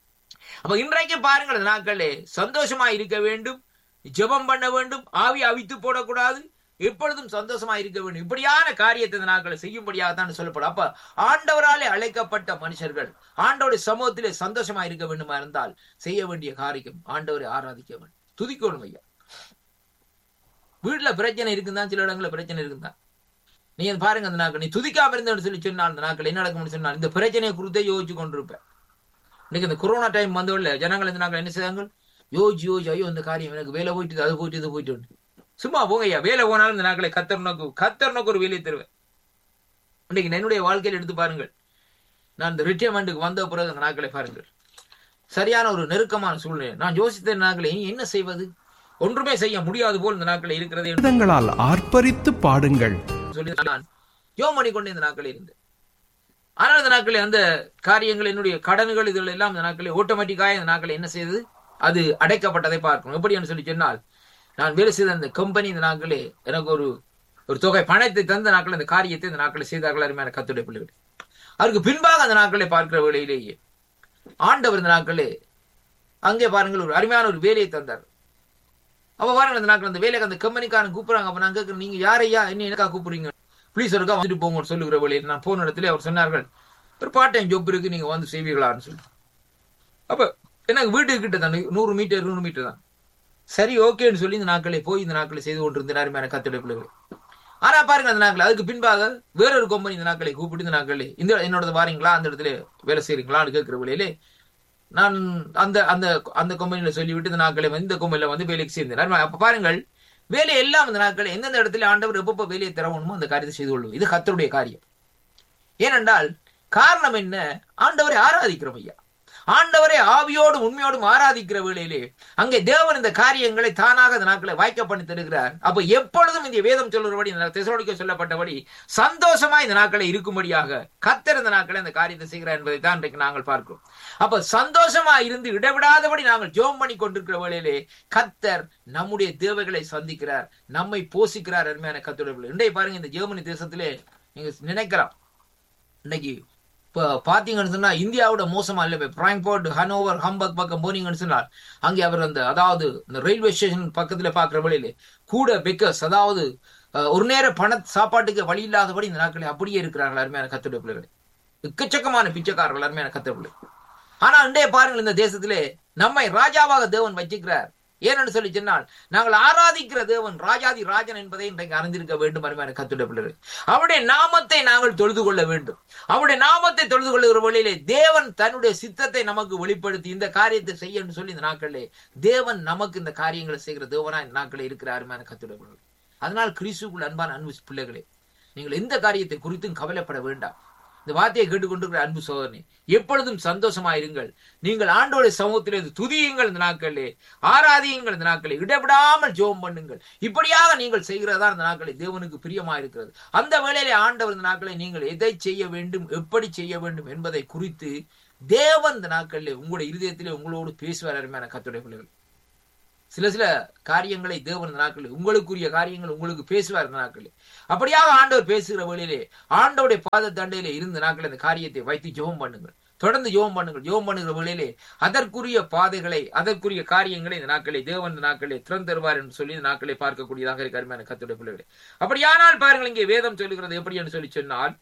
அப்ப இன்றைக்கு பாருங்கள் இந்த நாட்களே சந்தோஷமா இருக்க வேண்டும் ஜெபம் பண்ண வேண்டும் ஆவி அவித்து போடக்கூடாது எப்பொழுதும் சந்தோஷமா இருக்க வேண்டும் இப்படியான காரியத்தை இந்த நாட்களை செய்யும்படியாக தான் சொல்லப்படும் அப்ப ஆண்டவராலே அழைக்கப்பட்ட மனுஷர்கள் ஆண்டோட சமூகத்திலே சந்தோஷமா இருக்க வேண்டுமா இருந்தால் செய்ய வேண்டிய காரியம் ஆண்டவரை ஆராதிக்க வேண்டும் துதிக்கணும் ஐயா வீட்டுல பிரச்சனை இருக்குதான் சில இடங்களில் பிரச்சனை இருக்குதான் நீங்க பாருங்க அந்த நாட்கள் நீ துதிக்காம இருந்தேன்னு சொல்லி சொன்னால் அந்த நாட்கள் என்ன நடக்கும்னு சொன்னால் இந்த பிரச்சனையை குறித்தே யோசிச்சு கொண்டிருப்பேன் இன்னைக்கு இந்த கொரோனா டைம் வந்தோடல ஜனங்கள் இந்த நாட்கள் என்ன செய்தாங்க யோசிச்சு யோசிச்சு ஐயோ இந்த காரியம் எனக்கு வேலை போயிட்டு அது போயிட்டு இது போயிட்டு சும்மா போங்க ஐயா வேலை போனாலும் இந்த நாட்களை கத்தர் நோக்கு கத்தர் நோக்கு ஒரு வேலையை தருவேன் இன்னைக்கு என்னுடைய வாழ்க்கையில் எடுத்து பாருங்கள் நான் இந்த ரிட்டையர்மெண்ட்டுக்கு வந்த பிறகு அந்த நாட்களை பாருங்கள் சரியான ஒரு நெருக்கமான சூழ்நிலை நான் யோசித்த நாட்களை இனி என்ன செய்வது ஒன்றுமே செய்ய முடியாது போல் இந்த நாட்களை இருக்கிறது வேதங்களால் ஆர்ப்பரித்து பாடுங்கள் சொல்லி நான் யோம் பண்ணி கொண்டு இந்த நாட்கள் இருந்தேன் ஆனால் இந்த நாட்களில் அந்த காரியங்கள் என்னுடைய கடன்கள் இதுகள் எல்லாம் இந்த நாட்களில் ஆட்டோமேட்டிக்காக இந்த நாட்களில் என்ன செய்தது அது அடைக்கப்பட்டதை பார்க்கணும் எப்படி என்று சொல்லி சொன்னால் நான் வேலை செய்த அந்த கம்பெனி இந்த நாட்களே எனக்கு ஒரு ஒரு தொகை பணத்தை தந்த நாட்கள் இந்த காரியத்தை இந்த நாட்களை செய்தார்கள் அருமையான கத்துடைய பிள்ளைகள் அதற்கு பின்பாக அந்த நாட்களை பார்க்கிற வேளையிலேயே ஆண்டவர் இந்த நாட்களே அங்கே பாருங்கள் ஒரு அருமையான ஒரு வேலையை தந்தார் அப்ப பாருங்க அந்த நாட்கள் அந்த வேலைக்கு அந்த கம்பெனிக்காரன் கூப்பிடுறாங்க அப்ப நான் கேட்கிறேன் நீங்க யாரையா என்ன எனக்கா கூப்பிடுறீங்க ப்ளீஸ் ஒருக்கா வந்துட்டு போங்க சொல்லுகிற வழியில் நான் போன இடத்துல அவர் சொன்னார்கள் ஒரு பார்ட் டைம் ஜாப் இருக்கு நீங்க வந்து செய்வீங்களான்னு சொல்லி அப்ப எனக்கு வீட்டுக்கு கிட்ட தான் நூறு மீட்டர் நூறு மீட்டர் தான் சரி ஓகேன்னு சொல்லி இந்த நாட்களை போய் இந்த நாட்களை செய்து கொண்டிருந்த அருமையான கத்துடைய பிள்ளைகள் ஆனா பாருங்க அந்த நாட்கள் அதுக்கு பின்பாக வேறொரு கம்பெனி இந்த நாட்களை கூப்பிட்டு இந்த நாட்களே இந்த என்னோட வாரீங்களா அந்த இடத்துல வேலை செய்றீங்களான்னு கேட்கிற வழியிலே நான் அந்த அந்த அந்த கம்பெனியில சொல்லிவிட்டு இந்த நாட்களை வந்து இந்த கம்பெனில வந்து வேலைக்கு சேர்ந்தேன் அப்ப பாருங்கள் வேலை எல்லாம் இந்த நாட்கள் எந்தெந்த இடத்துல ஆண்டவர் எப்பப்ப வேலையை தரவணுமோ அந்த காரியத்தை செய்து கொள்ளும் இது கத்தருடைய காரியம் ஏனென்றால் காரணம் என்ன ஆண்டவரை ஆராதிக்கிறோம் ஐயா ஆண்டவரை ஆவியோடும் உண்மையோடும் ஆராதிக்கிற வேளையிலே அங்கே தேவன் இந்த காரியங்களை தானாக இந்த நாட்களை வாய்க்க பண்ணி தருகிறார் அப்ப எப்பொழுதும் இந்த வேதம் சொல்லுறபடி இந்த தெசலோனிக்க சொல்லப்பட்டபடி சந்தோஷமா இந்த நாட்களை இருக்கும்படியாக கத்தர் இந்த நாட்களை இந்த காரியத்தை செய்கிறார் என்பதை தான் இன்றைக்கு நாங்கள் பார்க்கிறோம் அப்ப சந்தோஷமா இருந்து இடைவிடாதபடி நாங்கள் ஜோம் பண்ணி கொண்டிருக்கிற வேளையிலே கத்தர் நம்முடைய தேவைகளை சந்திக்கிறார் நம்மை போஷிக்கிறார் அருமையான கத்தோட இன்றைய பாருங்க இந்த ஜெர்மனி தேசத்திலே நீங்க நினைக்கலாம் இன்னைக்கு இப்போ பார்த்தீங்கன்னு சொன்னா இந்தியாவோட மோசமா இல்லை பிராங்க்போர்ட் ஹனோவர் ஹம்பக் பக்கம் போனீங்கன்னு சொன்னால் அங்கே அவர் அந்த அதாவது இந்த ரயில்வே ஸ்டேஷன் பக்கத்துல பாக்குற வழியில கூட பெக்கர்ஸ் அதாவது ஒரு நேர பண சாப்பாட்டுக்கு வழி இல்லாதபடி இந்த நாட்களில் அப்படியே இருக்கிறார்கள் அருமையான கத்துடைய பிள்ளைகள் எக்கச்சக்கமான பிச்சைக்காரர்கள் அருமையான கத்துடைய பிள்ளை ஆனா இன்றைய பாருங்கள் இந்த தேசத்திலே நம்மை ராஜாவாக தேவன் வச்சுக்கிறார் ஏனென்று சொல்லி சொன்னால் நாங்கள் ஆராதிக்கிற தேவன் ராஜாதி ராஜன் என்பதை இன்றைக்கு அறிந்திருக்க வேண்டும் அருமையான கத்துடைய பிள்ளைகள் அவருடைய நாமத்தை நாங்கள் தொழுது கொள்ள வேண்டும் அவருடைய நாமத்தை தொழுது கொள்ளுகிற வழியிலே தேவன் தன்னுடைய சித்தத்தை நமக்கு வெளிப்படுத்தி இந்த காரியத்தை செய்ய என்று சொல்லி இந்த நாட்களிலே தேவன் நமக்கு இந்த காரியங்களை செய்கிற தேவனா இந்த நாட்களில் இருக்கிற அருமையான கத்துடைய பிள்ளைகள் அதனால் கிறிஸ்துக்குள் அன்பான அன்பு பிள்ளைகளே நீங்கள் எந்த காரியத்தை குறித்தும் கவலைப்பட வேண்டாம் இந்த வார்த்தையை கேட்டுக்கொண்டிருக்கிற அன்பு சோதனை எப்பொழுதும் சந்தோஷமாயிருங்கள் நீங்கள் ஆண்டோட சமூகத்திலே துதியுங்கள் இந்த நாட்களிலே ஆராதியுங்கள் இந்த நாட்களை இடைவிடாமல் ஜோம் பண்ணுங்கள் இப்படியாக நீங்கள் செய்கிறதா இந்த நாட்களை தேவனுக்கு பிரியமா இருக்கிறது அந்த வேளையிலே ஆண்டவர் இந்த நாட்களை நீங்கள் எதை செய்ய வேண்டும் எப்படி செய்ய வேண்டும் என்பதை குறித்து தேவன் இந்த நாட்களிலே உங்களுடைய இருதயத்திலே உங்களோடு பேசுவார் அருமையான கத்துடைய பிள்ளைகள் சில சில காரியங்களை தேவன் இந்த நாட்களில் உங்களுக்குரிய காரியங்கள் உங்களுக்கு பேசுவார் இந்த நாட்களில் அப்படியாக ஆண்டவர் பேசுகிற வழியிலே ஆண்டவருடைய பாத தண்டையிலே இருந்த நாட்களில் இந்த காரியத்தை வைத்து ஜெபம் பண்ணுங்கள் தொடர்ந்து ஜெபம் பண்ணுங்கள் ஜெபம் பண்ணுகிற வழியிலே அதற்குரிய பாதைகளை அதற்குரிய காரியங்களை இந்த நாட்களை தேவன் இந்த நாட்களை திறந்தருவார் என்று சொல்லி இந்த நாட்களை பார்க்கக்கூடியதாக இருக்க அருமையான கத்துடைய பிள்ளைகளே அப்படியானால் பாருங்கள் இங்கே வேதம் சொல்லுகிறது எப்படி என்று சொல்லி சொன்னால்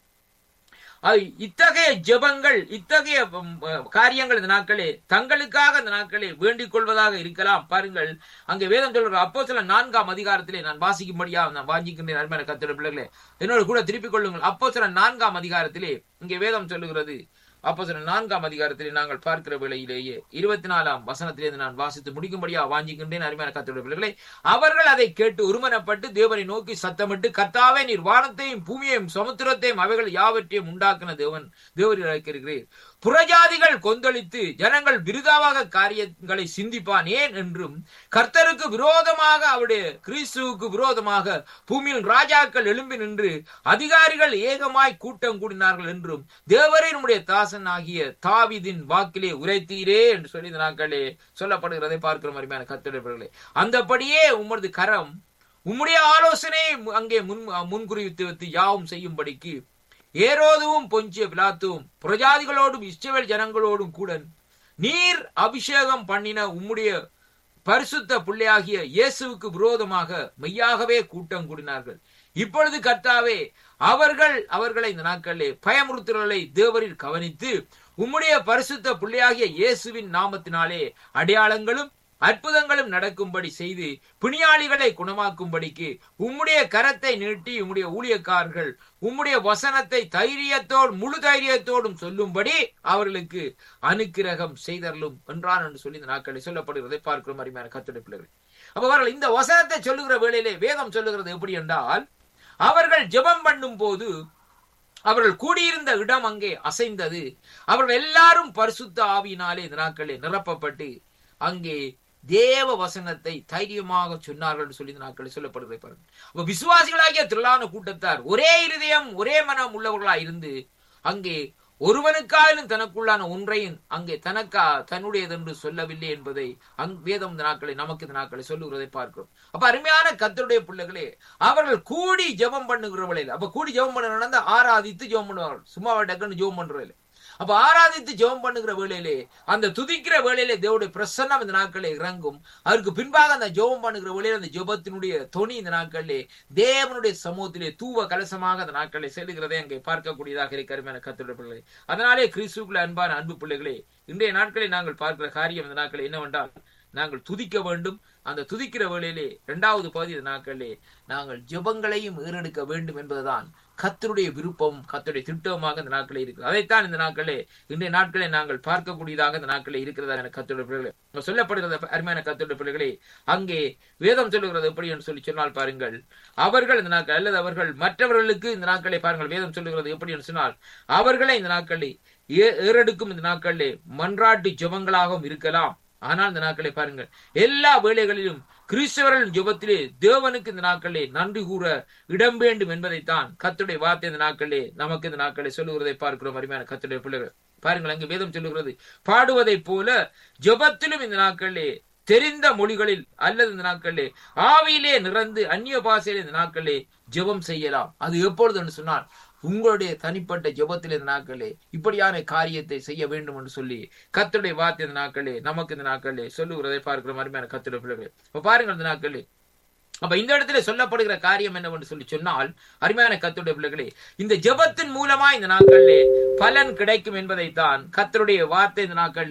அது இத்தகைய ஜெபங்கள் இத்தகைய ம், அஹ், காரியங்கள் இந்த நாட்களே தங்களுக்காக இந்த நாட்களே வேண்டிக் கொள்வதாக இருக்கலாம் பாருங்கள் அங்கே வேதம் சொல்ற அப்போ சில நான்காம் அதிகாரத்திலே நான் வாசிக்கும்படியா நான் வாஞ்சிக்கின்றேன் அருமையான கத்திர பிள்ளைகளே என்னோட கூட திருப்பிக் கொள்ளுங்கள் அப்போ சில நான்காம் அதிகாரத்திலே இங்கே வேதம் சொல்லுகிறது அப்போ சில நான்காம் அதிகாரத்திலே நாங்கள் பார்க்கிற வேளையிலேயே இருபத்தி நாலாம் வசனத்திலிருந்து நான் வாசித்து முடிக்கும்படியா வாஞ்சிக்கின்றேன் அருமையான கத்தோட பிள்ளைகளை அவர்கள் அதை கேட்டு ஒருமனப்பட்டு தேவனை நோக்கி சத்தமிட்டு கர்த்தாவே நீர் வானத்தையும் பூமியையும் சமுத்திரத்தையும் அவைகள் யாவற்றையும் உண்டாக்கின தேவன் தேவரில் இருக்கிறீர் புறஜாதிகள் கொந்தளித்து ஜனங்கள் விருதாவாக காரியங்களை சிந்திப்பான் ஏன் என்றும் கர்த்தருக்கு விரோதமாக அவருடைய கிறிஸ்துவுக்கு விரோதமாக பூமியில் ராஜாக்கள் எழும்பி நின்று அதிகாரிகள் ஏகமாய் கூட்டம் கூடினார்கள் என்றும் தேவரே நம்முடைய தாசன் ஆகிய தாவிதின் வாக்கிலே உரைத்தீரே என்று சொல்லி இந்த நாட்களே சொல்லப்படுகிறதை பார்க்கிற மாதிரியான கத்திரர்களே அந்தபடியே உமது கரம் உம்முடைய ஆலோசனை அங்கே முன் முன்குறிவித்து வைத்து யாவும் செய்யும்படிக்கு ஏரோதுவும் பொஞ்சிய பிலாத்துவும் பிரஜாதிகளோடும் இஸ்ரவேல் ஜனங்களோடும் கூட நீர் அபிஷேகம் பண்ணின உம்முடைய பரிசுத்த பிள்ளையாகிய இயேசுவுக்கு விரோதமாக மெய்யாகவே கூட்டம் கூடினார்கள் இப்பொழுது கர்த்தாவே அவர்கள் அவர்களை இந்த நாட்களிலே பயமுறுத்துதலை தேவரில் கவனித்து உம்முடைய பரிசுத்த பிள்ளையாகிய இயேசுவின் நாமத்தினாலே அடையாளங்களும் அற்புதங்களும் நடக்கும்படி செய்து பிணியாளிகளை குணமாக்கும்படிக்கு உம்முடைய கரத்தை நீட்டி உம்முடைய ஊழியக்காரர்கள் உம்முடைய வசனத்தை தைரியத்தோடு முழு தைரியத்தோடும் சொல்லும்படி அவர்களுக்கு அனுக்கிரகம் செய்தரலும் என்றான் என்று சொல்லி இந்த நாட்களில் சொல்லப்படுகிறதை பார்க்கிறோம் அருமையான கத்துடைய பிள்ளைகள் அப்ப அவர்கள் இந்த வசனத்தை சொல்லுகிற வேளையிலே வேதம் சொல்லுகிறது எப்படி என்றால் அவர்கள் ஜெபம் பண்ணும் போது அவர்கள் கூடியிருந்த இடம் அங்கே அசைந்தது அவர்கள் எல்லாரும் பரிசுத்த ஆவியினாலே இந்த நாட்களில் நிரப்பப்பட்டு அங்கே தேவ வசனத்தை தைரியமாக சொன்னார்கள் என்று சொல்லி இந்த நாட்களில் சொல்லப்படுவதை பாருங்க அப்ப விசுவாசிகளாகிய திரளான கூட்டத்தார் ஒரே இருதயம் ஒரே மனம் உள்ளவர்களாய் இருந்து அங்கே ஒருவனுக்காயிலும் தனக்குள்ளான ஒன்றையும் அங்கே தனக்கா தன்னுடையது என்று சொல்லவில்லை என்பதை அங் வேதம் இந்த நாட்களை நமக்கு இந்த நாட்களை சொல்லுகிறதை பார்க்கிறோம் அப்ப அருமையான கத்தருடைய பிள்ளைகளே அவர்கள் கூடி ஜெபம் பண்ணுகிறவர்களே அப்ப கூடி ஜெபம் பண்ண நடந்த ஆராதித்து ஜெபம் பண்ணுவார்கள் சும்மா டக்குன்னு ஜெபம் பண்றதில்லை அப்ப ஆராதித்து ஜெபம் பண்ணுகிற வேளையிலே அந்த துதிக்கிற வேளையிலே தேவனுடைய பிரசன்னம் இந்த நாட்களில் இறங்கும் அதற்கு பின்பாக அந்த ஜெபம் பண்ணுகிற வேளையில அந்த ஜெபத்தினுடைய தொனி இந்த நாட்களிலே தேவனுடைய சமூகத்திலே தூவ கலசமாக அந்த நாட்களில் செல்லுகிறதை அங்கே பார்க்கக்கூடியதாக இருக்கிற கத்துடைய பிள்ளைகளே அதனாலே கிறிஸ்துக்குள்ள அன்பான அன்பு பிள்ளைகளே இன்றைய நாட்களில் நாங்கள் பார்க்கிற காரியம் இந்த நாட்களில் என்னவென்றால் நாங்கள் துதிக்க வேண்டும் அந்த துதிக்கிற வேளையிலே இரண்டாவது பகுதி இந்த நாட்களிலே நாங்கள் ஜெபங்களையும் ஏறெடுக்க வேண்டும் என்பதுதான் கத்தருடைய விருப்பம் கத்தருடைய திட்டமாக இந்த நாட்களே இருக்கு அதைத்தான் இந்த நாட்களே இன்றைய நாட்களே நாங்கள் பார்க்கக்கூடியதாக இந்த நாட்களே இருக்கிறதா என கத்தருடைய பிள்ளைகளே சொல்லப்படுகிறது அருமையான கத்தருடைய பிள்ளைகளே அங்கே வேதம் சொல்லுகிறது எப்படி என்று சொல்லி சொன்னால் பாருங்கள் அவர்கள் இந்த நாட்கள் அல்லது அவர்கள் மற்றவர்களுக்கு இந்த நாட்களை பாருங்கள் வேதம் சொல்லுகிறது எப்படி என்று சொன்னால் அவர்களே இந்த நாட்களே ஏறெடுக்கும் இந்த நாட்களிலே மன்றாட்டு ஜெபங்களாகவும் இருக்கலாம் ஆனால் இந்த நாட்களை பாருங்கள் எல்லா வேலைகளிலும் கிறிஸ்தவர்களின் ஜெபத்திலே தேவனுக்கு இந்த நாட்களே நன்றி கூற இடம் வேண்டும் என்பதைத்தான் கத்துடைய வார்த்தை இந்த நாட்களே நமக்கு இந்த நாட்களை சொல்லுகிறதை பார்க்கிறோம் அருமையான கத்துடைய பிள்ளைகள் பாருங்கள் அங்கு வேதம் சொல்லுகிறது பாடுவதை போல ஜெபத்திலும் இந்த நாட்களே தெரிந்த மொழிகளில் அல்லது இந்த நாட்களே ஆவியிலே நிறந்து அந்நிய பாசையிலே இந்த நாட்களே ஜெபம் செய்யலாம் அது எப்பொழுது என்று சொன்னால் உங்களுடைய தனிப்பட்ட ஜெபத்தில் இந்த நாட்களே இப்படியான காரியத்தை செய்ய வேண்டும் என்று சொல்லி கத்துடைய வார்த்தை இந்த நாட்களே நமக்கு இந்த நாட்களே சொல்லுகிறதை பார்க்கிற மாதிரியான கத்துடைய பிள்ளைகளே இப்ப பாருங்கள் இந்த நாட்களே அப்ப இந்த இடத்துல சொல்லப்படுகிற காரியம் என்னவென்று சொல்லி சொன்னால் அருமையான கத்துடைய பிள்ளைகளே இந்த ஜெபத்தின் மூலமா இந்த நாட்களிலே பலன் கிடைக்கும் என்பதைத்தான் கத்தருடைய வார்த்தை இந்த நாட்களிலே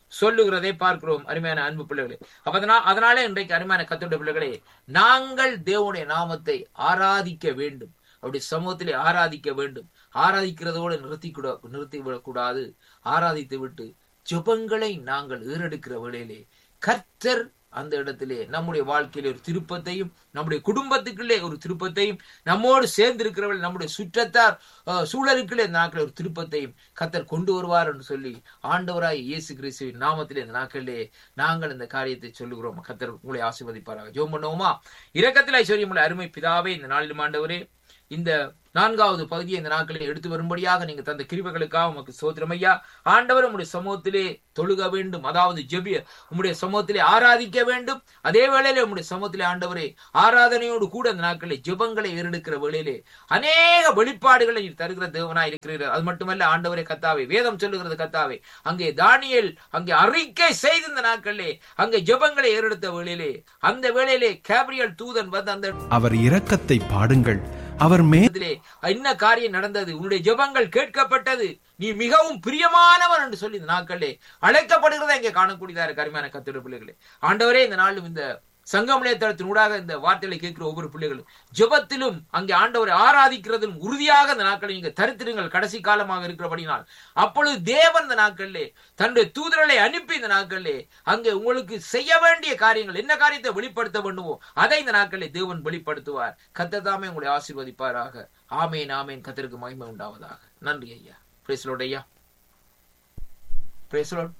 சொல்லுகிறதை பார்க்கிறோம் அருமையான அன்பு பிள்ளைகளே அப்ப அதனா- அதனாலே இன்றைக்கு அருமையான கத்தோட பிள்ளைகளே நாங்கள் தேவனுடைய நாமத்தை ஆராதிக்க வேண்டும் அவருடைய சமூகத்திலே ஆராதிக்க வேண்டும் ஆராதிக்கிறதோடு நிறுத்தி கூட நிறுத்தி விடக்கூடாது ஆராதித்து விட்டு ஜெபங்களை நாங்கள் ஏறெடுக்கிற வேளையிலே கர்த்தர் அந்த இடத்திலே நம்முடைய வாழ்க்கையிலே ஒரு திருப்பத்தையும் நம்முடைய குடும்பத்துக்குள்ளே ஒரு திருப்பத்தையும் நம்மோடு சேர்ந்திருக்கிறவர்கள் நம்முடைய சுற்றத்தார் அஹ், சூழலுக்குள்ளே இந்த நாட்களில் ஒரு திருப்பத்தையும் கர்த்தர் கொண்டு வருவார் என்று சொல்லி ஆண்டவராய் இயேசு கிறிஸ்துவின் நாமத்திலே இந்த நாட்களிலே நாங்கள் இந்த காரியத்தை சொல்லுகிறோம் கர்த்தர் உங்களை ஆசீர்வதிப்பாராக ஜெபம் பண்ணுவோமா இரக்கத்தில் ஐஸ்வர்யமுள்ள அருமை பிதாவே இந்த நாளிலும் ஆண்டவரே இந்த நான்காவது பகுதியை இந்த நாட்களில் எடுத்து வரும்படியாக நீங்க தந்த கிருபைகளுக்காக உமக்கு சோத்திரம் ஐயா ஆண்டவர் உம்முடைய சமூகத்திலே தொழுக வேண்டும் அதாவது ஜெபிய உம்முடைய சமூகத்திலே ஆராதிக்க வேண்டும் அதே வேளையிலே உம்முடைய சமூகத்திலே ஆண்டவரே ஆராதனையோடு கூட அந்த நாட்களில் ஜெபங்களை ஏறெடுக்கிற வேளையிலே அநேக வெளிப்பாடுகளை நீர் தருகிற தேவனாய் இருக்கிறீர்கள் அது மட்டுமல்ல ஆண்டவரே கத்தாவே வேதம் சொல்லுகிறது கத்தாவே அங்கே தானியேல் அங்கே அறிக்கை செய்த இந்த நாட்களிலே அங்கே ஜெபங்களை ஏறெடுத்த வேளையிலே அந்த வேளையிலே கேப்ரியல் தூதன் வந்து அந்த அவர் இரக்கத்தை பாடுங்கள் அவர் மே இடத்திலே என்ன காரியம் நடந்தது உன்னுடைய ஜெபங்கள் கேட்கப்பட்டது நீ மிகவும் பிரியமானவன் என்று சொல்லி இந்த நாட்களிலே அழைக்கப்படுகிறதா இங்கே காணக்கூடியதா இருக்கு அருமையான கத்திர பிள்ளைகளே ஆண்டவரே இந்த நாளும் இந்த சங்கமனிய தளத்தின் ஊடாக இந்த வார்த்தைகளை கேட்கிற ஒவ்வொரு பிள்ளைகளும் ஜெபத்திலும் அங்கே ஆண்டவரை ஆராதிக்கிறதிலும் உறுதியாக இந்த நாட்களை நீங்க தரித்திருங்கள் கடைசி காலமாக இருக்கிறபடினால் அப்பொழுது தேவன் இந்த நாட்களிலே தன்னுடைய தூதர்களை அனுப்பி இந்த நாட்களிலே அங்கே உங்களுக்கு செய்ய வேண்டிய காரியங்கள் என்ன காரியத்தை வெளிப்படுத்த வேண்டுமோ அதை இந்த நாட்களிலே தேவன் வெளிப்படுத்துவார் கத்ததாமே உங்களை ஆசீர்வதிப்பாராக ஆமேன் ஆமேன் கத்தருக்கு மகிமை உண்டாவதாக நன்றி ஐயா பிரேசலோட ஐயா பிரேசலோட்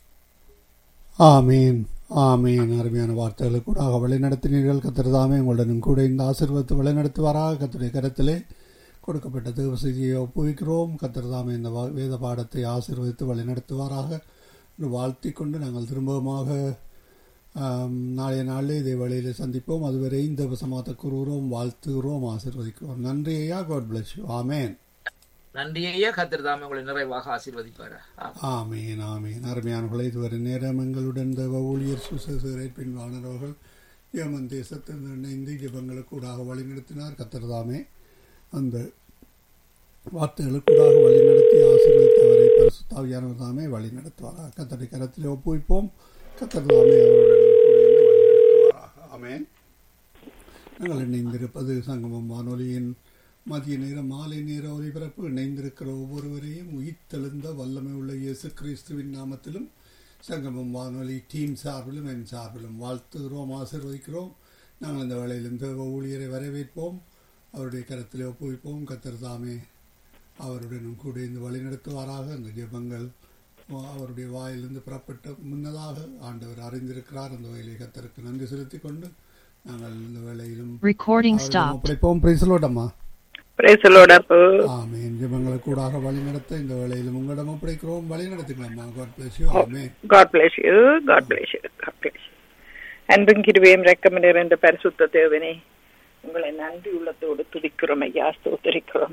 ஆமீன் ஆமீன் அருமையான வார்த்தைகளை கூட வழிநடத்தினீர்கள் கத்திரதாமே உங்களுடனும் கூட இந்த ஆசீர்வாதத்தை வழிநடத்துவாராக கத்துடைய கரத்திலே கொடுக்கப்பட்ட தேவ செய்தியை ஒப்புவிக்கிறோம் கத்திரதாமே இந்த வா- வேத பாடத்தை ஆசீர்வதித்து வழிநடத்துவாராக என்று வாழ்த்திக் கொண்டு நாங்கள் திரும்பமாக ஆம், நாளைய நாளில் இதே வழியில் சந்திப்போம் அதுவரை இந்த சமாத்த கூறுகிறோம் வாழ்த்துகிறோம் ஆசீர்வதிக்கிறோம் நன்றி ஐயா காட் பிளஸ் யூ ஆமேன் நன்றி ஐயா கத்திரதாமே உங்களை நிறைவாக ஆசீர்வதிப்பாரா ஆமென். ஆமீன் ஆமீன் அருமையானவர்களே இதுவரை நேரம் எங்களுடன் தேவ ஊழியர் சுசேசரை பின்வானவர்கள் ஏமன் தேசத்தில் இணைந்து ஜெபங்களுக்கூடாக வழிநடத்தினார் கத்திரதாமே அந்த வார்த்தைகளுக்கூடாக வழிநடத்தி ஆசீர்வதித்தவரை பரிசுத்தாவியானவர் தாமே வழிநடத்துவாராக கத்தரை கரத்தில் ஒப்புவிப்போம் கத்திரதாமே அவருடன் கூட இருந்து வழிநடத்துவாராக ஆமேன் நாங்கள் இணைந்திருப்பது சங்கமம் வானொலியின் மதிய நேர மாலை நேர ஒலிபரப்பு இணைந்திருக்கிற ஒவ்வொருவரையும் உயிர்த்தெழுந்த வல்லமை உள்ள இயேசு கிறிஸ்துவின் நாமத்திலும் சங்கமம் வானொலி டீம் சார்பிலும் என் சார்பிலும் வாழ்த்துகிறோம் ஆசீர்வதிக்கிறோம் நாங்கள் இந்த வேளையிலும் தேவ ஊழியரை வரவேற்போம் அவருடைய கரத்தில் ஒப்புவிப்போம் கத்தர் தாமே அவருடனும் கூட இந்த வழிநடத்துவாராக அந்த ஜெபங்கள் அவருடைய வாயிலிருந்து புறப்பட்ட முன்னதாக ஆண்டவர் அறிந்திருக்கிறார் அந்த வகையிலே கத்தருக்கு நன்றி செலுத்திக் கொண்டு நாங்கள் இந்த வேளையிலும் Recording அவரிடம் stopped. ஒப்படைப்போம் பிரைசலோடம்மா பிரேசலோட ஆமேன் ஜெபங்களை கூடாக வழி நடத்த இந்த வேளையிலும் உங்களிடம் ஒப்படைக்கிறோம் வழி நடத்துங்களம்மா god bless you amen god bless you god bless you god bless அன்பும் கிருபையும் ரெக்கம் நிறைந்த பரிசுத்த தேவனே உங்களை நன்றி உள்ளத்தோடு துதிக்கிறோம் ஐயா ஸ்தோத்தரிக்கிறோம்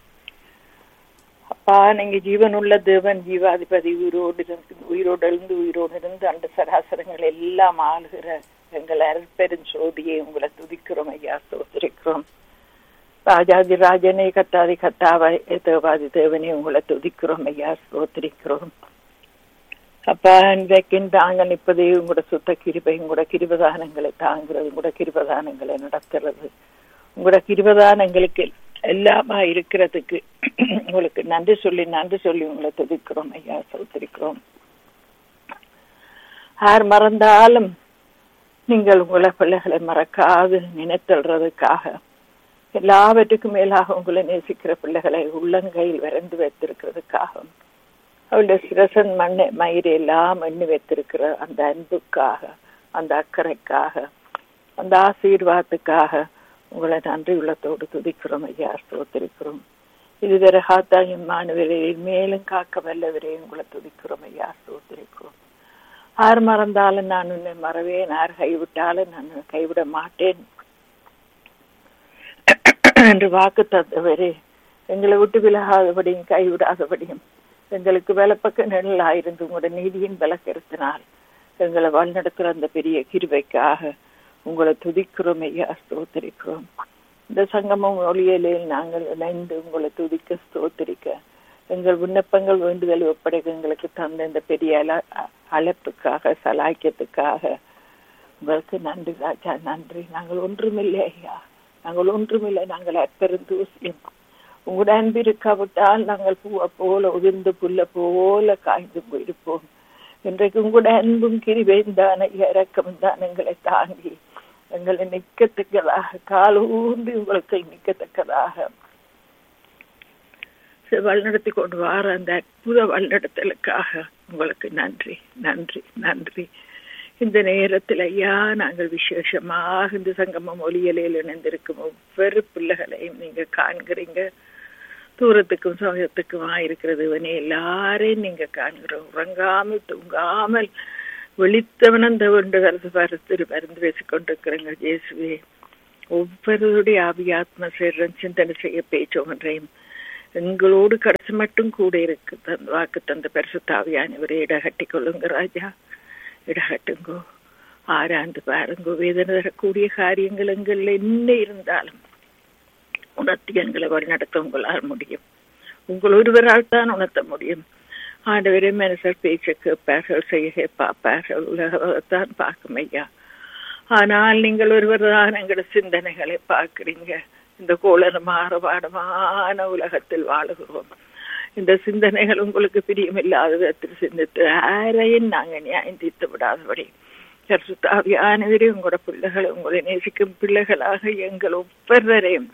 அப்பா நீங்க ஜீவனுள்ள தேவன் ஜீவாதிபதி உயிரோடு இருந்து உயிரோடு இருந்து உயிரோடு இருந்து அந்த சராசரங்கள் எல்லாம் ஆளுகிற எங்கள் அருட்பெரும் சோதியை உங்களை துதிக்கிறோம் ஐயா ஸ்தோத்தரிக்கிறோம் ராஜாதி ராஜனே கத்தாதி கத்தாவை தேவாதி தேவனே உங்களை துதிக்கிறோம் ஐயா ஸ்தோத்திரிக்கிறோம் அப்பா இன்றைக்கு தாங்க நிற்பதே உங்களோட சுத்த கிருபை உங்களோட கிருபதானங்களை தாங்கிறது உங்களோட கிருபதானங்களை நடத்துறது உங்களோட கிருபதானங்களுக்கு எல்லாமா இருக்கிறதுக்கு உங்களுக்கு நன்றி சொல்லி நன்றி சொல்லி உங்களை துதிக்கிறோம் ஐயா சோத்திரிக்கிறோம் யார் மறந்தாலும் நீங்கள் உங்களை பிள்ளைகளை மறக்காது நினைத்தல்றதுக்காக எல்லாவற்றுக்கும் மேலாக உங்களை நேசிக்கிற பிள்ளைகளை உள்ளங்கையில் விரைந்து வைத்திருக்கிறதுக்காக அவளுடைய சிரசன் மண்ணை மயிரை எல்லாம் எண்ணி வைத்திருக்கிற அந்த அன்புக்காக அந்த அக்கறைக்காக அந்த ஆசீர்வாதத்துக்காக உங்களை நன்றி உள்ளத்தோடு துதிக்கிறோம் ஐயா ஸ்தோத்திரிக்கிறோம் இதுவரை ஹாத்தாயும் மாணவரை மேலும் காக்க வல்லவரே உங்களை துதிக்கிறோம் ஐயா ஸ்தோத்திரிக்கிறோம் யார் மறந்தாலும் நான் உன்னை மறவேன் யார் கைவிட்டாலும் நான் உன்னை கைவிட மாட்டேன் என்று வாக்கு தந்தவரே எங்களை விட்டு விலகாதபடியும் கைவிடாதபடியும் எங்களுக்கு வலப்பக்க நிழலாயிருந்து உங்களோட நீதியின் பலக்கருத்தினால் எங்களை வழிநடத்துகிற அந்த பெரிய கிருபைக்காக உங்களை துதிக்கிறோம் ஐயா ஸ்தோத்திரிக்கிறோம் இந்த சங்கமம் ஒளியலில் நாங்கள் இணைந்து உங்களை துதிக்க ஸ்தோத்திரிக்க எங்கள் விண்ணப்பங்கள் வேண்டுதல் ஒப்படைக்க எங்களுக்கு தந்த இந்த பெரிய அல- அ- அழைப்புக்காக சலாக்கியத்துக்காக உங்களுக்கு நன்றி ராஜா நன்றி நாங்கள் ஒன்றுமில்லை ஐயா நாங்கள் ஒன்றுமில்லை நாங்கள் அப்பெருந்தூசியம் உங்களோட அன்பு இருக்காவிட்டால் நாங்கள் பூவை போல உதிர்ந்து புல்ல போல காய்ந்து போயிருப்போம் இன்றைக்கு உங்களோட அன்பும் கிரிவையும் தானே இறக்கம் தான் எங்களை தாங்கி எங்களை நிற்கத்தக்கதாக கால் ஊன்றி உங்களுக்கு நிற்கத்தக்கதாக வழிநடத்தி கொண்டு வர அந்த அற்புத வழிநடத்தலுக்காக உங்களுக்கு நன்றி நன்றி நன்றி இந்த நேரத்தில் ஐயா நாங்கள் விசேஷமாக இந்த சங்கமம் ஒலியலையில் இணைந்திருக்கும் ஒவ்வொரு பிள்ளைகளையும் நீங்க காண்கிறீங்க தூரத்துக்கும் சமயத்துக்குமா இருக்கிறது இவனே எல்லாரையும் நீங்க காண்கிற உறங்காமல் தூங்காமல் வெளித்தவனந்த கொண்டு வருது பருத்து பருந்து பேசிக் கொண்டிருக்கிறீங்க ஜேசுவே ஒவ்வொருடைய ஆவியாத்ம சீரன் சிந்தனை செய்ய பேச்சோம் என்றையும் எங்களோடு கடைசி மட்டும் கூட இருக்கு தந்த வாக்கு தந்த பரிசுத்தாவியானவரை இடகட்டி கொள்ளுங்க ராஜா இடகட்டுங்கோ ஆராய்ந்து பாருங்கோ வேதனை தரக்கூடிய காரியங்கள் எங்கள் என்ன இருந்தாலும் உணர்த்தி எங்களை வழிநடத்த உங்களால் முடியும் உங்கள் ஒருவரால் தான் உணர்த்த முடியும் ஆண்டவரே மனுஷர் பேச்சை கேட்பார்கள் செய்ய பார்ப்பார்கள் உலகத்தான் பார்க்கும் ஐயா ஆனால் நீங்கள் ஒருவர் தான் எங்களோட சிந்தனைகளை பார்க்கிறீங்க இந்த கோளர மாறுபாடுமான உலகத்தில் வாழுகிறோம் இந்த சிந்தனைகள் உங்களுக்கு பிரியமில்லாத விதத்தில் சிந்தித்து யாரையும் நாங்கள் நியாயம் தீர்த்து விடாதபடி கருத்தாவியானவரே உங்களோட பிள்ளைகளை உங்களை நேசிக்கும் பிள்ளைகளாக எங்கள் ஒவ்வொருவரையும்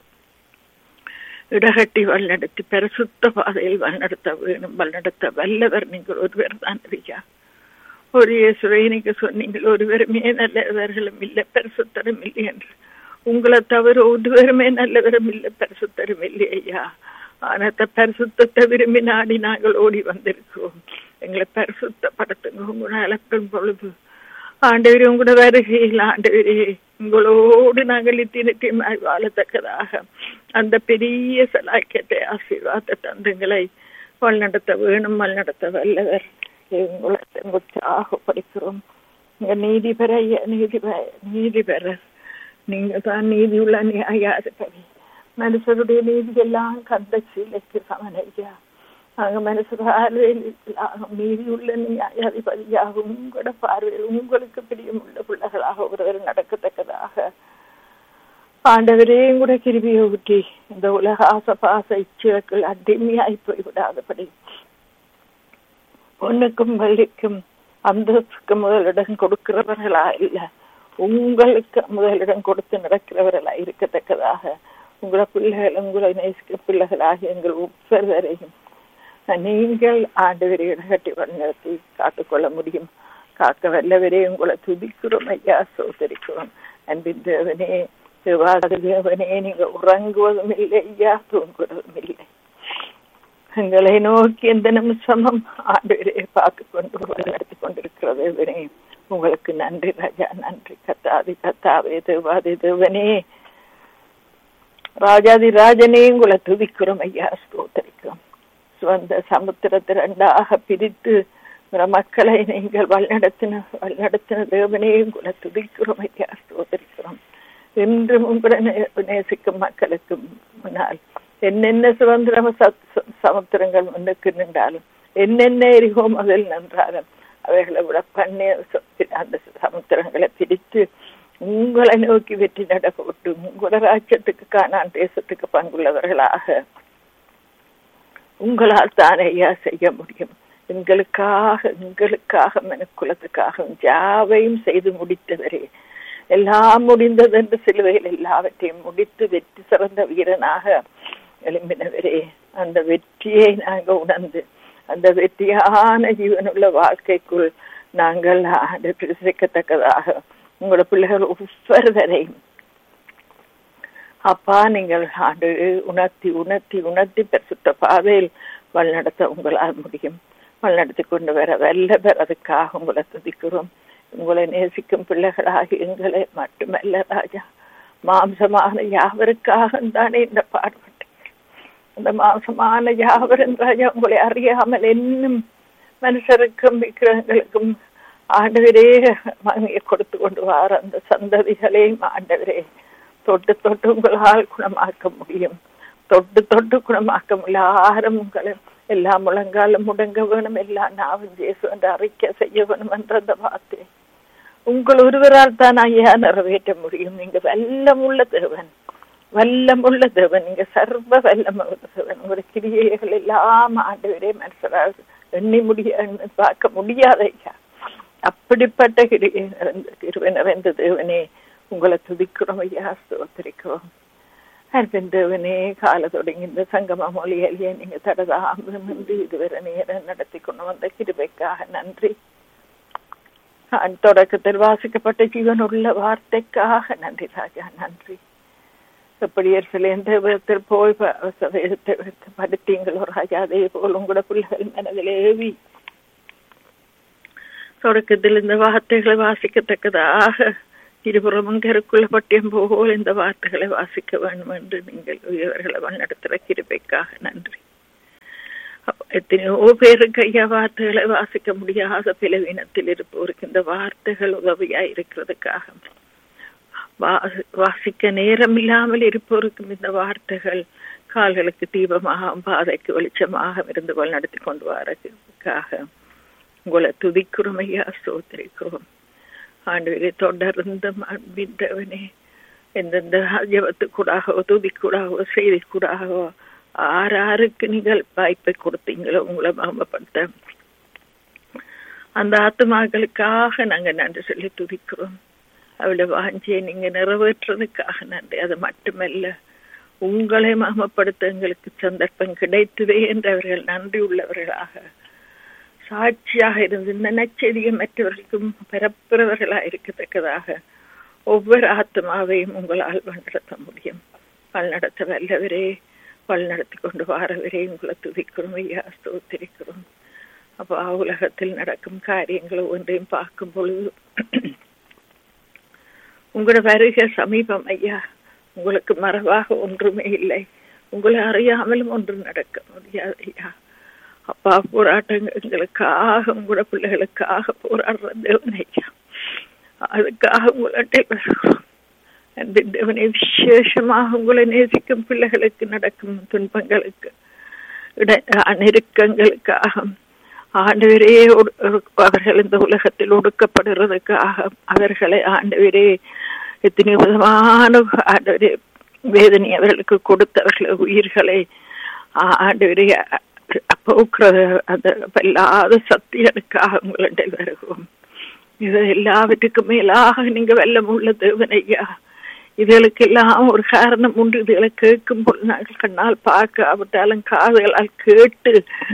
இடகட்டி வழிநடத்தி பரிசுத்த பாதையில் வழிநடத்த வேணும் வழிநடத்த வல்லவர் நீங்கள் ஒருவர் தான் ஐயா ஒரு இயேசுவை நீங்க சொன்னீங்கள் ஒருவருமே நல்லவர்களும் இல்லை பரிசுத்தரும் இல்லை என்று உங்களை தவிர ஒருவருமே நல்லவரும் இல்லை பரிசுத்தரும் இல்லை ஐயா ஆனத்த பரிசுத்தத்தை விரும்பி நாடி நாங்கள் ஓடி வந்திருக்கிறோம் எங்களை பரிசுத்தப்படுத்துங்க உங்களோட அழைப்பின் பொழுது ஆண்டவரே உங்களோட வருகையில் ஆண்டவரே உங்களோடு நாங்கள் நித்தியமாய் வாழத்தக்கதாக அந்த பெரிய சலாக்கியத்தை ஆசீர்வாத தந்தங்களை வழிநடத்த வேணும் வழிநடத்த வல்லவர் உங்களை உற்சாகப்படுக்கிறோம் இங்க நீதிபர நீதிபர நீதிபரர் நீங்க தான் நீதி உள்ள நியாயாதிபதி மனுஷருடைய நீதி எல்லாம் கந்த சீலைக்கு சமன் ஐயா நாங்க மனுஷர் பார்வையில் நீதி உள்ள நியாயாதிபதியாக உங்களோட பார்வையில் உங்களுக்கு பிரியமுள்ள பிள்ளைகளாக ஒருவர் நடக்கத்தக்கதாக ஆண்டவரே கூட கிருபியை ஊற்றி இந்த உலக ஆசை பாச இச்சைகள் அடிமையாய் போய்விடாதபடி பொண்ணுக்கும் வள்ளிக்கும் அந்தஸ்துக்கு முதலிடம் கொடுக்கிறவர்களா இல்ல உங்களுக்கு முதலிடம் கொடுத்து நடக்கிறவர்களா இருக்கத்தக்கதாக உங்களோட பிள்ளைகள் உங்களை நேசிக்க பிள்ளைகளாக எங்கள் ஒவ்வொருவரையும் நீங்கள் ஆண்டவரை இடகட்டி வழிநடத்தி காத்துக்கொள்ள முடியும் காக்க வல்லவரே உங்களை துதிக்கிறோம் ஐயா சோதரிக்கிறோம் அன்பின் தேவனே தேவனே நீங்க உறங்குவதும் இல்லை ஐயா தூங்குவதும் இல்லை எங்களை நோக்கி எந்த நிமிஷமும் ஆண்டவரே பார்த்து கொண்டு நடத்தி கொண்டிருக்கிறது தேவனே உங்களுக்கு நன்றி ராஜா நன்றி கத்தாதி கத்தாவே தேவாதி தேவனே ராஜாதி ராஜனே உங்களை துதிக்கிறோம் ஐயா ஸ்தோத்தரிக்கிறோம் சுவந்த சமுத்திரத்தை ரெண்டாக பிரித்து மக்களை நீங்கள் வழிநடத்தின வழிநடத்தின தேவனே உங்களை துதிக்கிறோம் ஐயா ஸ்தோத்தரிக்கிறோம் என்றும் உங்களை நேசிக்கும் மக்களுக்கு முன்னால் என்னென்ன சுதந்திர சமுத்திரங்கள் முன்னுக்கு நின்றாலும் என்னென்ன எரிகோம் அதில் நின்றாலும் அவைகளை விட பண்ணி அந்த சமுத்திரங்களை பிரித்து உங்களை நோக்கி வெற்றி நடப்பட்டு உங்களோட ராஜ்யத்துக்கு காணான் தேசத்துக்கு பங்குள்ளவர்களாக உங்களால் தான் ஐயா செய்ய முடியும் எங்களுக்காக எங்களுக்காக மனுக்குலத்துக்காக யாவையும் செய்து முடித்தவரே எல்லாம் முடிந்தது என்று சிலுவையில் எல்லாவற்றையும் முடித்து வெற்றி சிறந்த வீரனாக எழும்பினவரே அந்த வெற்றியை நாங்கள் உணர்ந்து அந்த வெற்றியான ஜீவனுள்ள வாழ்க்கைக்குள் நாங்கள் பிரசிக்கத்தக்கதாக உங்களோட பிள்ளைகள் ஒவ்வொருவரையும் அப்பா நீங்கள் ஆண்டு உணர்த்தி உணர்த்தி உணர்த்தி பெருசுத்த பாதையில் வழிநடத்த உங்களால் முடியும் வழிநடத்தி கொண்டு வர வல்லவர் அதுக்காக உங்களை துதிக்கிறோம் உங்களை நேசிக்கும் பிள்ளைகளாக எங்களை மட்டுமல்ல ராஜா மாம்சமான யாவருக்காக தானே இந்த பாடுபட்டு அந்த மாம்சமான யாவரும் ராஜா உங்களை அறியாமல் இன்னும் மனுஷருக்கும் விக்கிரகங்களுக்கும் ஆண்டவரே வாங்கிய கொடுத்து கொண்டு வார அந்த சந்ததிகளையும் ஆண்டவரே தொட்டு தொட்டு உங்களால் குணமாக்க முடியும் தொட்டு தொட்டு குணமாக்க முடியல ஆரம் உங்களை எல்லா முழங்காலும் முடங்க வேணும் எல்லா நாவும் ஜேசு என்று அறிக்கை செய்ய வேணும் என்ற அந்த வார்த்தை உங்கள் ஒருவரால் தான் ஐயா நிறைவேற்ற முடியும் நீங்க வல்லமுள்ள தேவன் வல்லமுள்ள தேவன் நீங்க சர்வ வல்லமுள்ள தேவன் உங்களுடைய கிரியைகள் எல்லாம் ஆண்டவரே மனுஷராக எண்ணி முடிய எண்ணி பார்க்க முடியாத ஐயா அப்படிப்பட்ட கிரியை நிறைந்த கிருவை நிறைந்த தேவனே உங்களை துதிக்கிறோம் ஐயா ஸ்தோத்திரிக்கிறோம் அன்பின் தேவனே கால தொடங்கி இந்த சங்கம மொழியிலேயே நீங்க தடதாமின்றி இதுவரை நேரம் நடத்தி கொண்டு வந்த கிருபைக்காக நன்றி நான் தொடக்கத்தில் வாசிக்கப்பட்ட ஜீவனுள்ள வார்த்தைக்காக நன்றி ராஜா நன்றி எப்படி சில எந்த விதத்தில் போய் வேதத்தை படுத்தீங்களோ ராஜா அதே போல் உங்களோட பிள்ளைகள் மனதில் ஏவி தொடக்கத்தில் இந்த வார்த்தைகளை வாசிக்கத்தக்கதாக இருபுறமும் கருக்குள்ள பட்டியம் போல் இந்த வார்த்தைகளை வாசிக்க வேண்டும் என்று நீங்கள் இவர்களை வழிநடத்துகிற கிருபைக்காக நன்றி எத்தனையோ பேருக்கு ஐயா வார்த்தைகளை வாசிக்க முடியாத பிளவீனத்தில் இருப்போருக்கு இந்த வார்த்தைகள் உதவியா இருக்கிறதுக்காக வாசிக்க நேரம் இல்லாமல் இருப்போருக்கும் இந்த வார்த்தைகள் கால்களுக்கு தீபமாக பாதைக்கு வெளிச்சமாக இருந்து கொள் நடத்தி கொண்டு வரதுக்காக உங்களை துதிக்கிறோம் ஐயா சோதரிக்கிறோம் ஆண்டு தொடர்ந்து அன்பின்றவனே எந்தெந்த ஜபத்துக்கூடாகவோ துதிக்கூடாகவோ செய்திக்கூடாகவோ ஆறாருக்கு நீங்கள் வாய்ப்பை கொடுத்தீங்களோ உங்களை மாமப்படுத்த அந்த ஆத்மாக்களுக்காக நாங்க நன்றி சொல்லி துதிக்கிறோம் அவளை வாஞ்சியை நீங்க நிறைவேற்றுறதுக்காக நன்றி அது மட்டுமல்ல உங்களை மாமப்படுத்த எங்களுக்கு சந்தர்ப்பம் கிடைத்ததே என்றவர்கள் நன்றி உள்ளவர்களாக சாட்சியாக இருந்து இந்த நச்செடியை மற்றவர்களுக்கும் பிறப்புறவர்களாக இருக்கத்தக்கதாக ஒவ்வொரு ஆத்மாவையும் உங்களால் வழிநடத்த முடியும் வழிநடத்த வல்லவரே வழிநடத்தி கொண்டு வாரவரே உங்களை துதிக்கிறோம் ஐயா ஸ்தோத்திரிக்கிறோம் அப்போ உலகத்தில் நடக்கும் காரியங்கள் ஒன்றையும் பார்க்கும் பொழுது உங்களோட வருகை சமீபம் ஐயா உங்களுக்கு மறவாக ஒன்றுமே இல்லை உங்களை அறியாமலும் ஒன்று நடக்க முடியாது ஐயா அப்பா போராட்டங்களுக்காக உங்களோட பிள்ளைகளுக்காக போராடுற தேவன் ஐயா அதுக்காக உங்கள்கிட்ட வருகிறோம் அன்பின் தேவனை விசேஷமாக உங்களை நேசிக்கும் பிள்ளைகளுக்கு நடக்கும் துன்பங்களுக்கு இட நெருக்கங்களுக்காக ஆண்டவரே அவர்கள் இந்த உலகத்தில் ஒடுக்கப்படுறதுக்காக அவர்களை ஆண்டவரே எத்தனை விதமான ஆண்டவரே வேதனை அவர்களுக்கு கொடுத்தவர்களை உயிர்களை ஆண்டவரே போக்குறது அந்த வல்லாத சத்தியனுக்காக உங்களிடம் வருகிறோம் இது எல்லாவற்றுக்கும் மேலாக நீங்க வெள்ளம் உள்ள தேவனையா இதுகளுக்கு எல்லாம் ஒரு காரணம் உண்டு இதுகளை கேட்கும் போது நாங்கள் கண்ணால் பார்க்க அவட்டாலும் காதுகளால் கேட்டு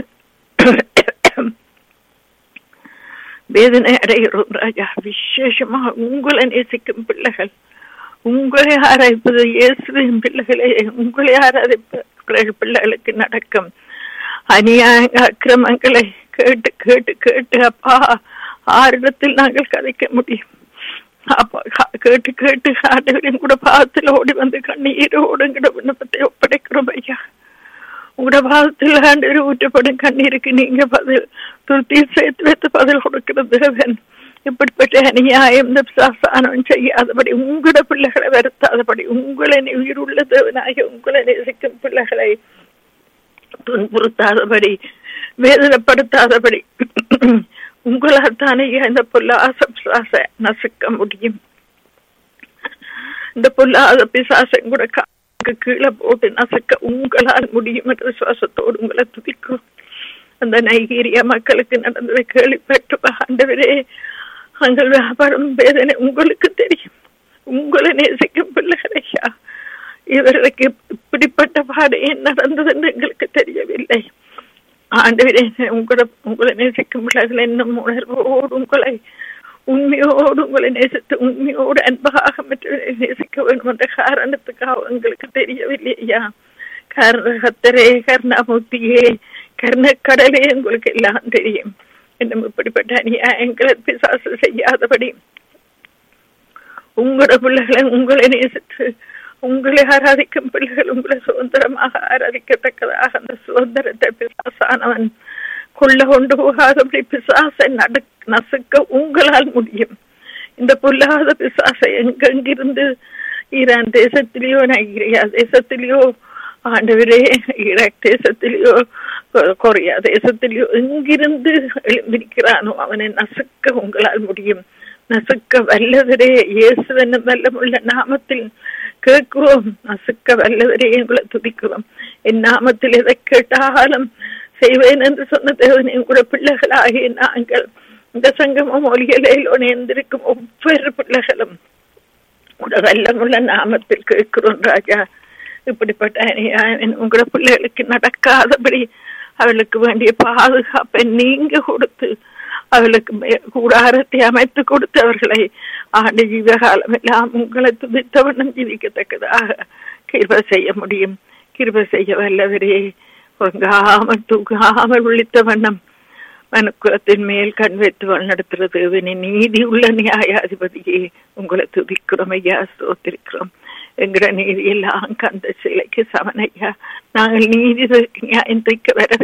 வேதனை அடைகிறோம் ராஜா விசேஷமா உங்களை நேசிக்கும் பிள்ளைகள் உங்களை ஆராய்ப்பது இயேசுவின் பிள்ளைகளே உங்களை ஆராய்ப்ப பிள்ளைகளுக்கு நடக்கும் அநியாய அக்கிரமங்களை கேட்டு கேட்டு கேட்டு அப்பா ஆரிடத்தில் நாங்கள் கதைக்க முடியும் அப்பா கேட்டு கேட்டு ஆண்டவரையும் கூட பாதத்தில் ஓடி வந்து கண்ணீரோடு எங்கட விண்ணப்பத்தை ஒப்படைக்கிறோம் ஐயா உங்களோட பாதத்தில் ஆண்டவர் ஊற்றப்படும் கண்ணீருக்கு நீங்க பதில் துருத்தி சேர்த்து வைத்து பதில் கொடுக்கிற தேவன் இப்படிப்பட்ட அநியாயம் இந்த சாசானம் செய்யாதபடி உங்களோட பிள்ளைகளை வருத்தாதபடி உங்களை உயிருள்ள தேவனாக உங்களை நேசிக்கும் பிள்ளைகளை துன்புறுத்தாதபடி வேதனைப்படுத்தாதபடி உங்களால் தானே இந்த பொல்லாச பிசாச நசுக்க முடியும் இந்த பொல்லாத பிசாசம் கூட காலுக்கு கீழே போட்டு நசுக்க உங்களால் முடியும் என்ற விசுவாசத்தோடு உங்களை துதிக்கும் அந்த நைகீரிய மக்களுக்கு நடந்ததை கேள்விப்பட்டு ஆண்டவரே அங்கள் வியாபாரம் வேதனை உங்களுக்கு தெரியும் உங்களை நேசிக்கும் பிள்ளைகளையா இவர்களுக்கு இப்படிப்பட்ட பாடு ஏன் நடந்தது என்று எங்களுக்கு தெரியவில்லை ஆண்டவரே உங்களை உங்களை நேசிக்கும் பிள்ளைகள் என்னும் உணர்வோடு உங்களை உண்மையோடு உங்களை நேசித்து உண்மையோடு அன்பாக மற்றவரை நேசிக்க வேண்டும் என்ற காரணத்துக்காக எங்களுக்கு தெரியவில்லை ஐயா கர்ணகத்தரே கர்ணாமூர்த்தியே கர்ணக்கடலே உங்களுக்கு எல்லாம் தெரியும் இன்னும் இப்படிப்பட்ட அநியாயங்களை பிசாசு செய்யாதபடி உங்களோட பிள்ளைகளை உங்களை நேசித்து உங்களை ஆராதிக்கும் பிள்ளைகள் உங்களை சுதந்திரமாக ஆராதிக்கத்தக்கதாக அந்த சுதந்திரத்தை பிசாசானவன் கொள்ள கொண்டு போகாதபடி பிசாசை நடு நசுக்க உங்களால் முடியும் இந்த பொல்லாத பிசாசை எங்கெங்கிருந்து ஈரான் தேசத்திலேயோ நைகிரியா தேசத்திலேயோ ஆண்டவரே ஈராக் தேசத்திலேயோ கொ- கொரியா தேசத்திலேயோ எங்கிருந்து எழுந்திருக்கிறானோ அவனை நசுக்க உங்களால் முடியும் நசுக்க வல்லவரே இயேசுவென்னும் வல்லமுள்ள நாமத்தில் கேட்கிறோம் நசுக்க வல்லவரே உங்களை துதிக்கிறோம் என் நாமத்தில் எதை கேட்டாலும் செய்வேன் என்று சொன்ன தேவனே கூட பிள்ளைகளாகிய நாங்கள் இந்த சங்கமம் ஒலியலையில் இணைந்திருக்கும் ஒவ்வொரு பிள்ளைகளும் உட வல்லமுள்ள நாமத்தில் கேட்கிறோம் ராஜா இப்படிப்பட்ட அநியாயம் உங்களோட பிள்ளைகளுக்கு நடக்காதபடி அவளுக்கு வேண்டிய பாதுகாப்பை நீங்க கொடுத்து அவளுக்கு மே- கூடாரத்தை அமைத்து கொடுத்து அவர்களை ஆண்டு ஜீவகாலம் எல்லாம் உங்களை துதித்தவண்ணம் ஜீவிக்கத்தக்கதாக கிருப செய்ய முடியும் கிருப செய்ய வல்லவரே உறங்காமல் தூங்காமல் விழித்த வண்ணம் மனுக்குலத்தின் மேல் கண் வைத்து வழிநடத்துறது இவனை நீதி உள்ள நியாயாதிபதியே உங்களை துதிக்கிறோம் ஐயா ஸ்தோத்திருக்கிறோம் எங்கட நீதி எல்லாம் கந்த சிலைக்கு சமன் ஐயா நாங்கள் நீதி நியாயம் தைக்க வர